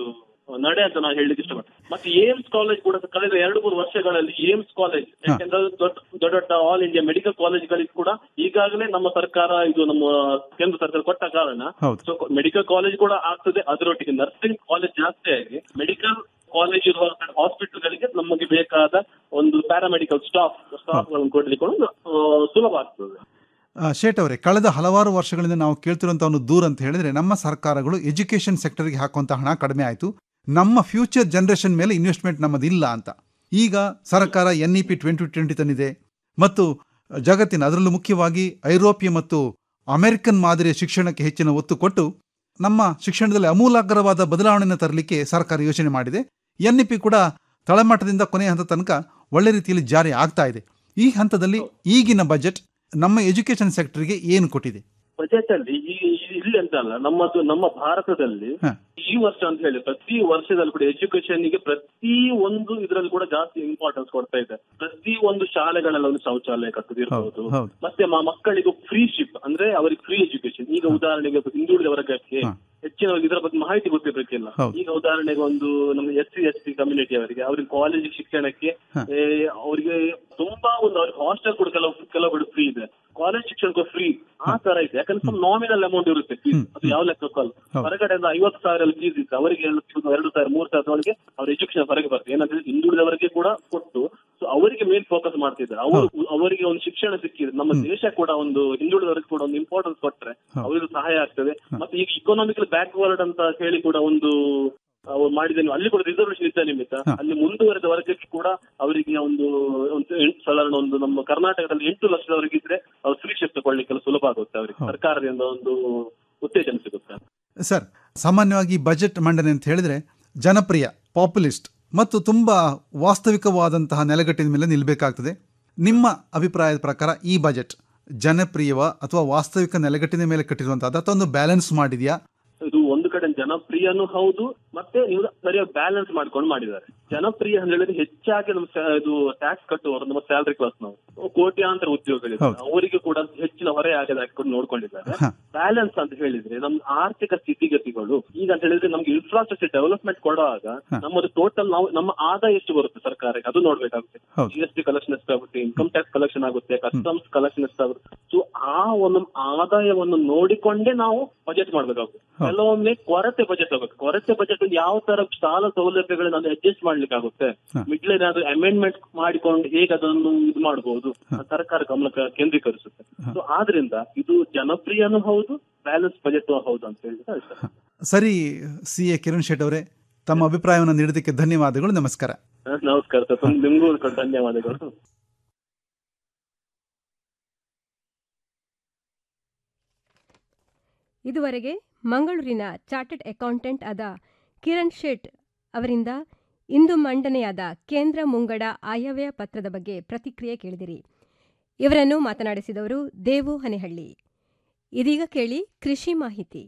ನಡೆ ಅಂತ ನಾನು ಹೇಳಲಿಕ್ಕೆ ಇಷ್ಟಪಡ್ತೇನೆ ಮತ್ತೆ ಏಮ್ಸ್ ಕಾಲೇಜ್ ಕೂಡ ಕಳೆದ ಎರಡು ಮೂರು ವರ್ಷಗಳಲ್ಲಿ ಏಮ್ಸ್ ಕಾಲೇಜ್ ಯಾಕೆಂದ್ರೆ ಅದು ದೊಡ್ಡ ದೊಡ್ಡ ದೊಡ್ಡ ಆಲ್ ಇಂಡಿಯಾ ಮೆಡಿಕಲ್ ಕಾಲೇಜ್ಗಳಿಗೆ ಕೂಡ ಈಗಾಗಲೇ ನಮ್ಮ ಸರ್ಕಾರ ಇದು ನಮ್ಮ ಕೇಂದ್ರ ಸರ್ಕಾರ ಕೊಟ್ಟ ಕಾರಣ ಹೌದು. ಸೊ ಮೆಡಿಕಲ್ ಕಾಲೇಜ್ ಕೂಡ ಆಗ್ತದೆ ಅದರೊಟ್ಟಿಗೆ ನರ್ಸಿಂಗ್ ಕಾಲೇಜ್ ಜಾಸ್ತಿ ಆಗಿ ಮೆಡಿಕಲ್ ಕಾಲೇಜ್ ಇರುವ ಹಾಸ್ಪಿಟಲ್ಗಳಿಗೆ ನಮಗೆ ಬೇಕಾದ ಒಂದು ಪ್ಯಾರಾಮೆಡಿಕಲ್ ಸ್ಟಾಫ್ ಸ್ಟಾಫ್ ಗಳನ್ನು ಕೊಡ್ಲಿಕ್ಕೆ ಒಂದು ಆ, ಸುಲಭ ಆಗ್ತದೆ ಆ, ಶೇಟ್ ಅವರೇ ಕಳೆದ ಹಲವಾರು ವರ್ಷಗಳಿಂದ ನಾವು ಕೇಳ್ತಿರುವಂಥ ಒಂದು ದೂರ ಅಂತ ಹೇಳಿದ್ರೆ ನಮ್ಮ ಸರ್ಕಾರಗಳು ಎಜುಕೇಷನ್ ಸೆಕ್ಟರ್ಗೆ ಹಾಕುವಂಥ ಹಣ ಕಡಿಮೆ ಆಯಿತು ನಮ್ಮ ಫ್ಯೂಚರ್ ಜನರೇಷನ್ ಮೇಲೆ ಇನ್ವೆಸ್ಟ್ಮೆಂಟ್ ನಮ್ಮದಿಲ್ಲ ಅಂತ ಈಗ ಸರ್ಕಾರ N E P twenty twenty ತಂದಿದೆ ಮತ್ತು ಜಗತ್ತಿನ ಅದರಲ್ಲೂ ಮುಖ್ಯವಾಗಿ ಐರೋಪ್ಯ ಮತ್ತು ಅಮೆರಿಕನ್ ಮಾದರಿಯ ಶಿಕ್ಷಣಕ್ಕೆ ಹೆಚ್ಚಿನ ಒತ್ತು ಕೊಟ್ಟು ನಮ್ಮ ಶಿಕ್ಷಣದಲ್ಲಿ ಅಮೂಲಾಗ್ರವಾದ ಬದಲಾವಣೆಯನ್ನು ತರಲಿಕ್ಕೆ ಸರ್ಕಾರ ಯೋಚನೆ ಮಾಡಿದೆ ಎನ್ ಇ ಪಿ ಕೂಡ ತಳಮಟ್ಟದಿಂದ ಕೊನೆಯ ಹಂತ ತನಕ ಒಳ್ಳೆ ರೀತಿಯಲ್ಲಿ ಜಾರಿ ಆಗ್ತಾ ಇದೆ ಈ ಹಂತದಲ್ಲಿ ಈಗಿನ ಬಜೆಟ್ ನಮ್ಮ ಎಜುಕೇಶನ್ ಸೆಕ್ಟರ್ಗೆ ಏನು ಕೊಟ್ಟಿದೆ ಬಜೆಟ್ ಅಲ್ಲಿ ಈ ಈ- ಇಲ್ಲಿ ಅಂತ ಅಲ್ಲ ನಮ್ಮದು ನಮ್ಮ ಭಾರತದಲ್ಲಿ ಈ ವರ್ಷ ಅಂತ ಹೇಳಿ ಪ್ರತಿ ವರ್ಷದಲ್ಲಿ ಕೂಡ ಎಜುಕೇಶನ್ ಗೆ ಪ್ರತಿ ಒಂದು ಇದರಲ್ಲಿ ಕೂಡ ಜಾಸ್ತಿ ಇಂಪಾರ್ಟೆನ್ಸ್ ಕೊಡ್ತಾ ಇದೆ ಪ್ರತಿ ಒಂದು ಶಾಲೆಗಳಲ್ಲಿ ಒಂದು ಶೌಚಾಲಯ ಕಟ್ಟದಿರ್ಬೋದು ಹೌದು ಮತ್ತೆ ಮ- ಮಕ್ಕಳಿಗೂ ಫ್ರೀ ಶಿಪ್ ಅಂದ್ರೆ ಅವರಿಗೆ ಫ್ರೀ ಎಜುಕೇಶನ್ ಈಗ ಉದಾಹರಣೆಗೆ ಹಿಂದುಳಿದ ವರ್ಗಕ್ಕೆ ಹೆಚ್ಚಿನ ಇದರ ಬಗ್ಗೆ ಮಾಹಿತಿ ಗೊತ್ತಿರ್ಬೇಕಿಲ್ಲ ಹೌದು. ಈಗ ಉದಾಹರಣೆಗೆ ಒಂದು ನಮ್ಮ S C S T community ಅವರಿಗೆ ಅವ್ರಿಗೆ ಕಾಲೇಜ್ ಶಿಕ್ಷಣಕ್ಕೆ ಏ, ಅವರಿಗೆ ತುಂಬಾ ಒಂದು ಅವ್ರಿಗೆ ಹಾಸ್ಟೆಲ್ ಕೂಡ ಕೆಲವು ಕೆಲವು ಫ್ರೀ ಇದೆ ಕಾಲೇಜ್ ಶಿಕ್ಷಣಕ್ಕೂ ಫ್ರೀ ಆ ತರ ಇದೆ ಯಾಕಂದ್ರೆ ಸ್ವಲ್ಪ ನಾಮಿನಲ್ ಅಮೌಂಟ್ ಇರುತ್ತೆ fees. ಅದು ಯಾವ ಲೆಕ್ಕಕ್ಕಲ್ಲ ಹೊರಗಡೆಯಿಂದ ಐವತ್ತು ಸಾವಿರ ಫೀಸ್ ಇತ್ತು ಅವರಿಗೆ ಎಲ್ಲ ಸಿಗೋದು ಎರಡು ಸಾವಿರ ಮೂರು ಸಾವಿರದೊಳಗೆ ಅವ್ರ ಎಜುಕೇಶನ್ ಹೊರಗೆ ಬರ್ತದೆ ಏನಂದ್ರೆ ಹಿಂದುಳಿದವರಿಗೆ ಕೂಡ ಕೊಟ್ಟು ಸೊ ಅವರಿಗೆ ಮೇನ್ ಫೋಕಸ್ ಮಾಡ್ತಿದ್ದಾರೆ ಅವರು ಅವರಿಗೆ ಒಂದು ಶಿಕ್ಷಣ ಸಿಕ್ಕಿದೆ ನಮ್ಮ ದೇಶ ಕೂಡ ಒಂದು ಹಿಂದುಳಿದವರಿಗೆ ಕೂಡ ಒಂದು ಇಂಪಾರ್ಟೆನ್ಸ್ ಕೊಟ್ರೆ ಅವರಿಗೂ ಸಹಾಯ ಆಗ್ತದೆ ಮತ್ತೆ ಈಗ ಇಕೊನಾಮಿಕಲ್ ಬ್ಯಾಕ್ವರ್ಡ್ ಅಂತ ಹೇಳಿ ಕೂಡ ಒಂದು ಅವ್ರು ಮಾಡಿದ್ದೇನೆ ಅಲ್ಲಿ ಕೂಡ ರಿಸರ್ವೇಶನ್ ಇದ್ದ ನಿಮಿತ್ತ ಅಲ್ಲಿ ಮುಂದುವರೆದ ವರ್ಗಕ್ಕೆ ಕೂಡ ಅವರಿಗೆ ಒಂದು ಒಂದು ಎಂಟು ಸಾಧಾರಣ ಒಂದು ನಮ್ಮ ಕರ್ನಾಟಕದಲ್ಲಿ ಎಂಟು ಲಕ್ಷದವರೆಗೆ ಇದ್ರೆ ಅವ್ರು ಫ್ರೀ ಶಿಫ್ಟ್ ತಗೊಳ್ಳಿಕ್ಕೆಲ್ಲ ಸುಲಭ ಆಗುತ್ತೆ ಅವರಿಗೆ ಸರ್ಕಾರದಿಂದ ಒಂದು ಉತ್ತೇಜನ ಸಿಗುತ್ತೆ ಸರ್ ಸಾಮಾನ್ಯವಾಗಿ ಬಜೆಟ್ ಮಂಡನೆ ಅಂತ ಹೇಳಿದ್ರೆ ಜನಪ್ರಿಯ ಪಾಪ್ಯುಲಿಸ್ಟ್ ಮತ್ತು ತುಂಬ ವಾಸ್ತವಿಕವಾದಂತಹ ನೆಲೆಗಟ್ಟಿನ ಮೇಲೆ ನಿಲ್ಲಬೇಕಾಗ್ತದೆ ನಿಮ್ಮ ಅಭಿಪ್ರಾಯದ ಪ್ರಕಾರ ಈ ಬಜೆಟ್ ಜನಪ್ರಿಯವ ಅಥವಾ ವಾಸ್ತವಿಕ ನೆಲೆಗಟ್ಟಿನ ಮೇಲೆ ಕಟ್ಟಿರುವಂತಹದ್ದು ಅಥವಾ ಒಂದು ಬ್ಯಾಲೆನ್ಸ್ ಮಾಡಿದೆಯಾ ಇದು ಒಂದು ಕಡೆ ಜನಪ್ರಿಯನೂ ಹೌದು ಮತ್ತೆ ನೀವು ಸರಿಯಾಗಿ ಬ್ಯಾಲೆನ್ಸ್ ಮಾಡ್ಕೊಂಡು ಮಾಡಿದ್ದಾರೆ ಜನಪ್ರಿಯ ಅಂತ ಹೇಳಿದ್ರೆ ಹೆಚ್ಚಾಗಿ ನಮ್ಮ ಸ್ಯಾ- ಇದು ಟ್ಯಾಕ್ಸ್ ಕಟ್ಟುವವರು ನಮ್ಮ ಸ್ಯಾಲರಿ ಕ್ಲಾಸ್ ನಾವು ಕೋಟ್ಯಾಂತರ ಉದ್ಯೋಗಗಳಿದ್ದಾರೆ ಅವರಿಗೆ ಕೂಡ ಹೆಚ್ಚಿನ ಹೊರೆ ಆಗದೆ ಹಾಕೊಂಡು ನೋಡ್ಕೊಂಡಿದ್ದಾರೆ ಬ್ಯಾಲೆನ್ಸ್ ಅಂತ ಹೇಳಿದ್ರೆ ನಮ್ಮ ಆರ್ಥಿಕ ಸ್ಥಿತಿಗತಿಗಳು ಈಗ ಅಂತ ಹೇಳಿದ್ರೆ ನಮ್ಗೆ ಇನ್ಫ್ರಾಸ್ಟ್ರಕ್ಚರ್ ಡೆವಲಪ್ಮೆಂಟ್ ಕೊಡುವಾಗ ನಮ್ಮದು ಟೋಟಲ್ ನಾವು ನಮ್ಮ ಆದಾಯ ಎಷ್ಟು ಬರುತ್ತೆ ಸರ್ಕಾರಕ್ಕೆ ಅದು ನೋಡ್ಬೇಕಾಗುತ್ತೆ ಜಿ ಎಸ್ ಟಿ ಕಲೆಕ್ಷನ್ ಎಷ್ಟಾಗುತ್ತೆ ಇನ್ಕಮ್ ಟ್ಯಾಕ್ಸ್ ಕಲೆಕ್ಷನ್ ಆಗುತ್ತೆ ಕಸ್ಟಮ್ಸ್ ಕಲೆಕ್ಷನ್ ಎಷ್ಟಾಗುತ್ತೆ ಸೊ ಆ ಒಂದು ಆದಾಯವನ್ನು ನೋಡಿಕೊಂಡೇ ನಾವು ಬಜೆಟ್ ಮಾಡ್ಬೇಕಾಗುತ್ತೆ ಕೆಲವೊಮ್ಮೆ ಕೊರತೆ ಬಜೆಟ್ ಆಗುತ್ತೆ ಕೊರತೆ ಬಜೆಟ್ ಯಾವ ತರ ಸಾಲ ಸೌಲಭ್ಯಗಳನ್ನ ಅಡ್ಜಸ್ಟ್ ಮಾಡ್ಲಿಕ್ಕೆ ಆಗುತ್ತೆ ಮಿಡ್ಲ್ ಏನಾದ್ರು ಅಮೆಂಡ್ಮೆಂಟ್ ಮಾಡಿಕೊಂಡು ಹೇಗೆ ಅದನ್ನು ಇದು ಮಾಡಬಹುದು ಸರ್ಕಾರ ಗಮನ ಕ- ಕೇಂದ್ರೀಕರಿಸುತ್ತೆ ಸೊ ಆದ್ರಿಂದ ಇದು ಜನಪ್ರಿಯನೂ ಹೌದು ಬ್ಯಾಲೆನ್ಸ್ ಬಜೆಟ್ ಹೌದು ಅಂತ ಹೇಳಿದ್ರೆ ಇಷ್ಟ ಸರಿ ಸಿ ಎ ಕಿರಣ್ ಶೆಟ್ ಅವರೇ ತಮ್ಮ ಅಭಿಪ್ರಾಯವನ್ನು ನೀಡಿದ್ದಕ್ಕೆ ಧನ್ಯವಾದಗಳು ನಮಸ್ಕಾರ ನಮಸ್ಕಾರ ಸರ್ ತುಂಬ ನಿಮ್ಗೂ ಧನ್ಯವಾದಗಳು ಇದುವರೆಗೆ ಮಂಗಳೂರಿನ ಚಾರ್ಟೆಡ್ ಅಕೌಂಟೆಂಟ್ ಆದ ಕಿರಣ್ ಶೆಟ್ ಅವರಿಂದ ಇಂದು ಮಂಡನೆಯಾದ ಕೇಂದ್ರ ಮುಂಗಡ ಆಯವ್ಯಯ ಪತ್ರದ ಬಗ್ಗೆ ಪ್ರತಿಕ್ರಿಯೆ ಕೇಳಿದಿರಿ ಇವರನ್ನು ಮಾತನಾಡಿಸಿದವರು ದೇವು ಹನೆಹಳ್ಳಿ ಇದೀಗ ಕೇಳಿ ಕೃಷಿ ಮಾಹಿತಿ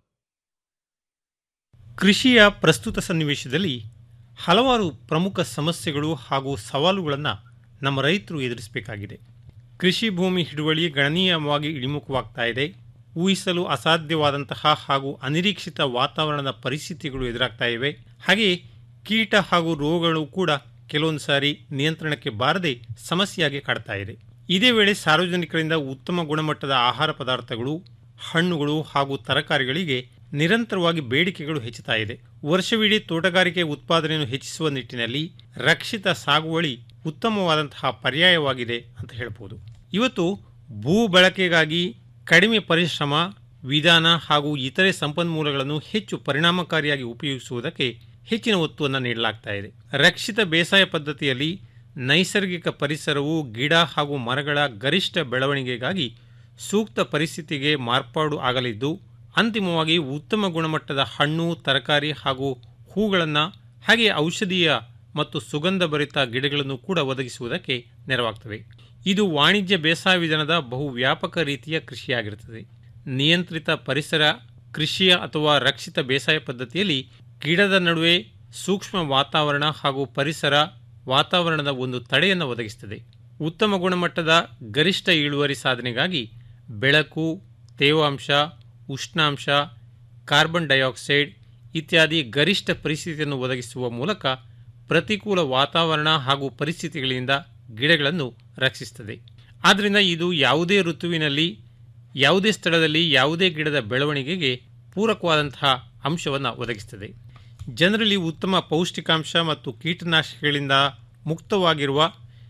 ಕೃಷಿಯ ಪ್ರಸ್ತುತ ಸನ್ನಿವೇಶದಲ್ಲಿ ಹಲವಾರು ಪ್ರಮುಖ ಸಮಸ್ಯೆಗಳು ಹಾಗೂ ಸವಾಲುಗಳನ್ನು ನಮ್ಮ ರೈತರು ಎದುರಿಸಬೇಕಾಗಿದೆ ಕೃಷಿ ಭೂಮಿ ಹಿಡುವಳಿ ಗಣನೀಯವಾಗಿ ಇಳಿಮುಖವಾಗ್ತಾ ಇದೆ ಊಹಿಸಲು ಅಸಾಧ್ಯವಾದಂತಹ ಹಾಗೂ ಅನಿರೀಕ್ಷಿತ ವಾತಾವರಣದ ಪರಿಸ್ಥಿತಿಗಳು ಎದುರಾಗ್ತಾ ಇವೆ ಹಾಗೆಯೇ ಕೀಟ ಹಾಗೂ ರೋಗಗಳು ಕೂಡ ಕೆಲವೊಂದು ಸಾರಿ ನಿಯಂತ್ರಣಕ್ಕೆ ಬಾರದೆ ಸಮಸ್ಯೆಯಾಗಿ ಕಾಡ್ತಾ ಇದೆ ಇದೇ ವೇಳೆ ಸಾರ್ವಜನಿಕರಿಂದ ಉತ್ತಮ ಗುಣಮಟ್ಟದ ಆಹಾರ ಪದಾರ್ಥಗಳು ಹಣ್ಣುಗಳು ಹಾಗೂ ತರಕಾರಿಗಳಿಗೆ ನಿರಂತರವಾಗಿ ಬೇಡಿಕೆಗಳು ಹೆಚ್ಚುತ್ತಾ ಇದೆ ವರ್ಷವಿಡೀ ತೋಟಗಾರಿಕೆ ಉತ್ಪಾದನೆಯನ್ನು ಹೆಚ್ಚಿಸುವ ನಿಟ್ಟಿನಲ್ಲಿ ರಕ್ಷಿತ ಸಾಗುವಳಿ ಉತ್ತಮವಾದಂತಹ ಪರ್ಯಾಯವಾಗಿದೆ ಅಂತ ಹೇಳ್ಬೋದು ಇವತ್ತು ಭೂ ಬಳಕೆಗಾಗಿ ಕಡಿಮೆ ಪರಿಶ್ರಮ ವಿಧಾನ ಹಾಗೂ ಇತರೆ ಸಂಪನ್ಮೂಲಗಳನ್ನು ಹೆಚ್ಚು ಪರಿಣಾಮಕಾರಿಯಾಗಿ ಉಪಯೋಗಿಸುವುದಕ್ಕೆ ಹೆಚ್ಚಿನ ಒತ್ತುವನ್ನು ನೀಡಲಾಗ್ತಾ ಇದೆ ರಕ್ಷಿತ ಬೇಸಾಯ ಪದ್ಧತಿಯಲ್ಲಿ ನೈಸರ್ಗಿಕ ಪರಿಸರವು ಗಿಡ ಹಾಗೂ ಮರಗಳ ಗರಿಷ್ಠ ಬೆಳವಣಿಗೆಗಾಗಿ ಸೂಕ್ತ ಪರಿಸ್ಥಿತಿಗೆ ಮಾರ್ಪಾಡು ಆಗಲಿದ್ದು ಅಂತಿಮವಾಗಿ ಉತ್ತಮ ಗುಣಮಟ್ಟದ ಹಣ್ಣು ತರಕಾರಿ ಹಾಗೂ ಹೂಗಳನ್ನು ಹಾಗೆ ಔಷಧೀಯ ಮತ್ತು ಸುಗಂಧ ಭರಿತ ಗಿಡಗಳನ್ನು ಕೂಡ ಒದಗಿಸುವುದಕ್ಕೆ ನೆರವಾಗ್ತವೆ ಇದು ವಾಣಿಜ್ಯ ಬೇಸಾಯ ವಿಧಾನದ ಬಹು ವ್ಯಾಪಕ ರೀತಿಯ ಕೃಷಿಯಾಗಿರುತ್ತದೆ ನಿಯಂತ್ರಿತ ಪರಿಸರ ಕೃಷಿಯ ಅಥವಾ ರಕ್ಷಿತ ಬೇಸಾಯ ಪದ್ಧತಿಯಲ್ಲಿ ಗಿಡದ ನಡುವೆ ಸೂಕ್ಷ್ಮ ವಾತಾವರಣ ಹಾಗೂ ಪರಿಸರ ವಾತಾವರಣದ ಒಂದು ತಡೆಯನ್ನು ಒದಗಿಸುತ್ತದೆ ಉತ್ತಮ ಗುಣಮಟ್ಟದ ಗರಿಷ್ಠ ಇಳುವರಿ ಸಾಧನೆಗಾಗಿ ಬೆಳಕು ತೇವಾಂಶ ಉಷ್ಣಾಂಶ ಕಾರ್ಬನ್ ಡೈಆಕ್ಸೈಡ್ ಇತ್ಯಾದಿ ಗರಿಷ್ಠ ಪರಿಸ್ಥಿತಿಯನ್ನು ಒದಗಿಸುವ ಮೂಲಕ ಪ್ರತಿಕೂಲ ವಾತಾವರಣ ಹಾಗೂ ಪರಿಸ್ಥಿತಿಗಳಿಂದ ಗಿಡಗಳನ್ನು ರಕ್ಷಿಸುತ್ತದೆ ಆದ್ದರಿಂದ ಇದು ಯಾವುದೇ ಋತುವಿನಲ್ಲಿ ಯಾವುದೇ ಸ್ಥಳದಲ್ಲಿ ಯಾವುದೇ ಗಿಡದ ಬೆಳವಣಿಗೆಗೆ ಪೂರಕವಾದಂತಹ ಅಂಶವನ್ನು ಒದಗಿಸುತ್ತದೆ ಜನರಲ್ಲಿ ಉತ್ತಮ ಪೌಷ್ಟಿಕಾಂಶ ಮತ್ತು ಕೀಟನಾಶಕಗಳಿಂದ ಮುಕ್ತವಾಗಿರುವ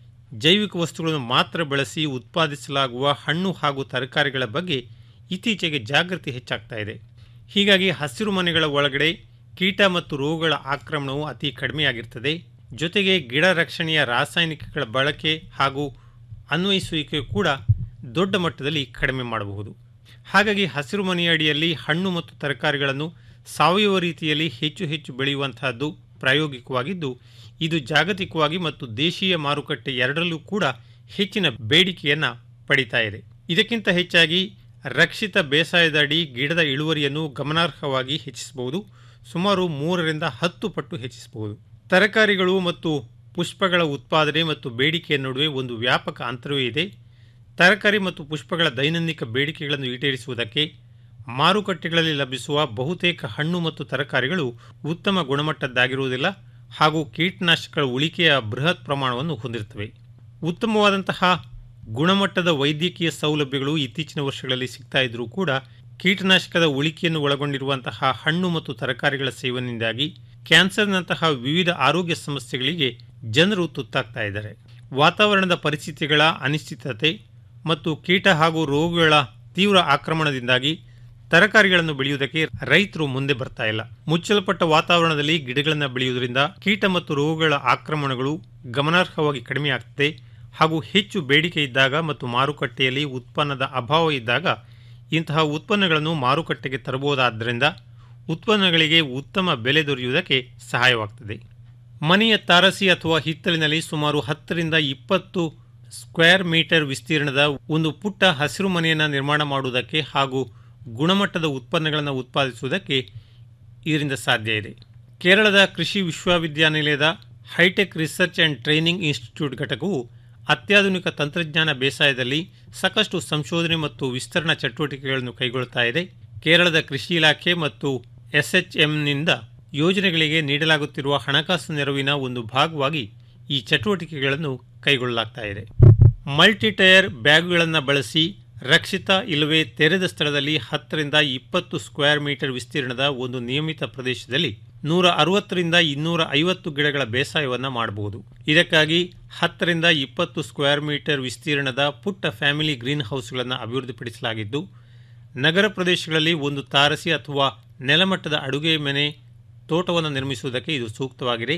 ಜೈವಿಕ ವಸ್ತುಗಳನ್ನು ಮಾತ್ರ ಬಳಸಿ ಉತ್ಪಾದಿಸಲಾಗುವ ಹಣ್ಣು ಹಾಗೂ ತರಕಾರಿಗಳ ಬಗ್ಗೆ ಇತ್ತೀಚೆಗೆ ಜಾಗೃತಿ ಹೆಚ್ಚಾಗ್ತಾ ಇದೆ ಹೀಗಾಗಿ ಹಸಿರು ಮನೆಗಳ ಒಳಗಡೆ ಕೀಟ ಮತ್ತು ರೋಗಗಳ ಆಕ್ರಮಣವು ಅತಿ ಕಡಿಮೆಯಾಗಿರ್ತದೆ ಜೊತೆಗೆ ಗಿಡ ರಕ್ಷಣೆಯ ರಾಸಾಯನಿಕಗಳ ಬಳಕೆ ಹಾಗೂ ಅನ್ವಯಿಸುವಿಕೆ ಕೂಡ ದೊಡ್ಡ ಮಟ್ಟದಲ್ಲಿ ಕಡಿಮೆ ಮಾಡಬಹುದು ಹಾಗಾಗಿ ಹಸಿರು ಮನೆಯ ಅಡಿಯಲ್ಲಿ ಹಣ್ಣು ಮತ್ತು ತರಕಾರಿಗಳನ್ನು ಸಾವಯವ ರೀತಿಯಲ್ಲಿ ಹೆಚ್ಚು ಹೆಚ್ಚು ಬೆಳೆಯುವಂತಹದ್ದು ಪ್ರಾಯೋಗಿಕವಾಗಿದ್ದು ಇದು ಜಾಗತಿಕವಾಗಿ ಮತ್ತು ದೇಶೀಯ ಮಾರುಕಟ್ಟೆ ಎರಡರಲ್ಲೂ ಕೂಡ ಹೆಚ್ಚಿನ ಬೇಡಿಕೆಯನ್ನು ಪಡಿತಾ ಇದೆ ಇದಕ್ಕಿಂತ ಹೆಚ್ಚಾಗಿ ರಕ್ಷಿತ ಬೇಸಾಯದ ಅಡಿ ಗಿಡದ ಇಳುವರಿಯನ್ನು ಗಮನಾರ್ಹವಾಗಿ ಹೆಚ್ಚಿಸಬಹುದು ಸುಮಾರು ಮೂರರಿಂದ ಹತ್ತು ಪಟ್ಟು ಹೆಚ್ಚಿಸಬಹುದು ತರಕಾರಿಗಳು ಮತ್ತು ಪುಷ್ಪಗಳ ಉತ್ಪಾದನೆ ಮತ್ತು ಬೇಡಿಕೆಯ ನಡುವೆ ಒಂದು ವ್ಯಾಪಕ ಅಂತರವೇ ಇದೆ ತರಕಾರಿ ಮತ್ತು ಪುಷ್ಪಗಳ ದೈನಂದಿನ ಬೇಡಿಕೆಗಳನ್ನು ಈಡೇರಿಸುವುದಕ್ಕೆ ಮಾರುಕಟ್ಟೆಗಳಲ್ಲಿ ಲಭಿಸುವ ಬಹುತೇಕ ಹಣ್ಣು ಮತ್ತು ತರಕಾರಿಗಳು ಉತ್ತಮ ಗುಣಮಟ್ಟದ್ದಾಗಿರುವುದಿಲ್ಲ ಹಾಗೂ ಕೀಟನಾಶಕಗಳ ಉಳಿಕೆಯ ಬೃಹತ್ ಪ್ರಮಾಣವನ್ನು ಹೊಂದಿರುತ್ತವೆ ಉತ್ತಮವಾದಂತಹ ಗುಣಮಟ್ಟದ ವೈದ್ಯಕೀಯ ಸೌಲಭ್ಯಗಳು ಇತ್ತೀಚಿನ ವರ್ಷಗಳಲ್ಲಿ ಸಿಗ್ತಾ ಇದ್ರೂ ಕೂಡ ಕೀಟನಾಶಕದ ಉಳಿಕೆಯನ್ನು ಒಳಗೊಂಡಿರುವಂತಹ ಹಣ್ಣು ಮತ್ತು ತರಕಾರಿಗಳ ಸೇವನೆಯಿಂದಾಗಿ ಕ್ಯಾನ್ಸರ್ನಂತಹ ವಿವಿಧ ಆರೋಗ್ಯ ಸಮಸ್ಯೆಗಳಿಗೆ ಜನರು ತುತ್ತಾಗ್ತಾ ಇದ್ದಾರೆ ವಾತಾವರಣದ ಪರಿಸ್ಥಿತಿಗಳ ಅನಿಶ್ಚಿತತೆ ಮತ್ತು ಕೀಟ ಹಾಗೂ ರೋಗಗಳ ತೀವ್ರ ಆಕ್ರಮಣದಿಂದಾಗಿ ತರಕಾರಿಗಳನ್ನು ಬೆಳೆಯುವುದಕ್ಕೆ ರೈತರು ಮುಂದೆ ಬರ್ತಾ ಇಲ್ಲ ಮುಚ್ಚಲ್ಪಟ್ಟ ವಾತಾವರಣದಲ್ಲಿ ಗಿಡಗಳನ್ನು ಬೆಳೆಯುವುದರಿಂದ ಕೀಟ ಮತ್ತು ರೋಗಗಳ ಆಕ್ರಮಣಗಳು ಗಮನಾರ್ಹವಾಗಿ ಕಡಿಮೆಯಾಗ್ತದೆ ಹಾಗೂ ಹೆಚ್ಚು ಬೇಡಿಕೆ ಇದ್ದಾಗ ಮತ್ತು ಮಾರುಕಟ್ಟೆಯಲ್ಲಿ ಉತ್ಪನ್ನದ ಅಭಾವ ಇದ್ದಾಗ ಇಂತಹ ಉತ್ಪನ್ನಗಳನ್ನು ಮಾರುಕಟ್ಟೆಗೆ ತರಬಹುದಾದ್ದರಿಂದ ಉತ್ಪನ್ನಗಳಿಗೆ ಉತ್ತಮ ಬೆಲೆ ದೊರೆಯುವುದಕ್ಕೆ ಸಹಾಯವಾಗ್ತದೆ ಮನೆಯ ತಾರಸಿ ಅಥವಾ ಹಿತ್ತಲಿನಲ್ಲಿ ಸುಮಾರು ಹತ್ತರಿಂದ ಇಪ್ಪತ್ತು ಸ್ಕ್ವೇರ್ ಮೀಟರ್ ವಿಸ್ತೀರ್ಣದ ಒಂದು ಪುಟ್ಟ ಹಸಿರು ಮನೆಯನ್ನು ನಿರ್ಮಾಣ ಮಾಡುವುದಕ್ಕೆ ಹಾಗೂ ಗುಣಮಟ್ಟದ ಉತ್ಪನ್ನಗಳನ್ನು ಉತ್ಪಾದಿಸುವುದಕ್ಕೆ ಇದರಿಂದ ಸಾಧ್ಯ ಇದೆ ಕೇರಳದ ಕೃಷಿ ವಿಶ್ವವಿದ್ಯಾನಿಲಯದ hi-tech research and training institute ಘಟಕವು ಅತ್ಯಾಧುನಿಕ ತಂತ್ರಜ್ಞಾನ ಬೇಸಾಯದಲ್ಲಿ ಸಾಕಷ್ಟು ಸಂಶೋಧನೆ ಮತ್ತು ವಿಸ್ತರಣಾ ಚಟುವಟಿಕೆಗಳನ್ನು ಕೈಗೊಳ್ಳುತ್ತಾ ಇದೆ ಕೇರಳದ ಕೃಷಿ ಇಲಾಖೆ ಮತ್ತು ಎಸ್ಎಚ್ಎಂನಿಂದ ಯೋಜನೆಗಳಿಗೆ ನೀಡಲಾಗುತ್ತಿರುವ ಹಣಕಾಸು ನೆರವಿನ ಒಂದು ಭಾಗವಾಗಿ ಈ ಚಟುವಟಿಕೆಗಳನ್ನು ಕೈಗೊಳ್ಳಲಾಗ್ತಾ ಇದೆ ಮಲ್ಟಿ ಟೈರ್ ಬ್ಯಾಗ್ಗಳನ್ನು ಬಳಸಿ ರಕ್ಷಿತ ಇಲ್ಲವೇ ತೆರೆದ ಸ್ಥಳದಲ್ಲಿ ಹತ್ತರಿಂದ ಇಪ್ಪತ್ತು ಸ್ಕ್ವೇರ್ ಮೀಟರ್ ವಿಸ್ತೀರ್ಣದ ಒಂದು ನಿಯಮಿತ ಪ್ರದೇಶದಲ್ಲಿ ನೂರ ಅರವತ್ತರಿಂದ ಇನ್ನೂರ ಐವತ್ತು ಗಿಡಗಳ ಬೇಸಾಯವನ್ನು ಮಾಡಬಹುದು ಇದಕ್ಕಾಗಿ ಹತ್ತರಿಂದ ಇಪ್ಪತ್ತು ಸ್ಕ್ವೇರ್ ಮೀಟರ್ ವಿಸ್ತೀರ್ಣದ ಪುಟ್ಟ ಫ್ಯಾಮಿಲಿ ಗ್ರೀನ್ ಹೌಸ್ಗಳನ್ನು ಅಭಿವೃದ್ಧಿಪಡಿಸಲಾಗಿದ್ದು ನಗರ ಪ್ರದೇಶಗಳಲ್ಲಿ ಒಂದು ತಾರಸಿ ಅಥವಾ ನೆಲಮಟ್ಟದ ಅಡುಗೆ ಮನೆ ತೋಟವನ್ನು ನಿರ್ಮಿಸುವುದಕ್ಕೆ ಇದು ಸೂಕ್ತವಾಗಿದೆ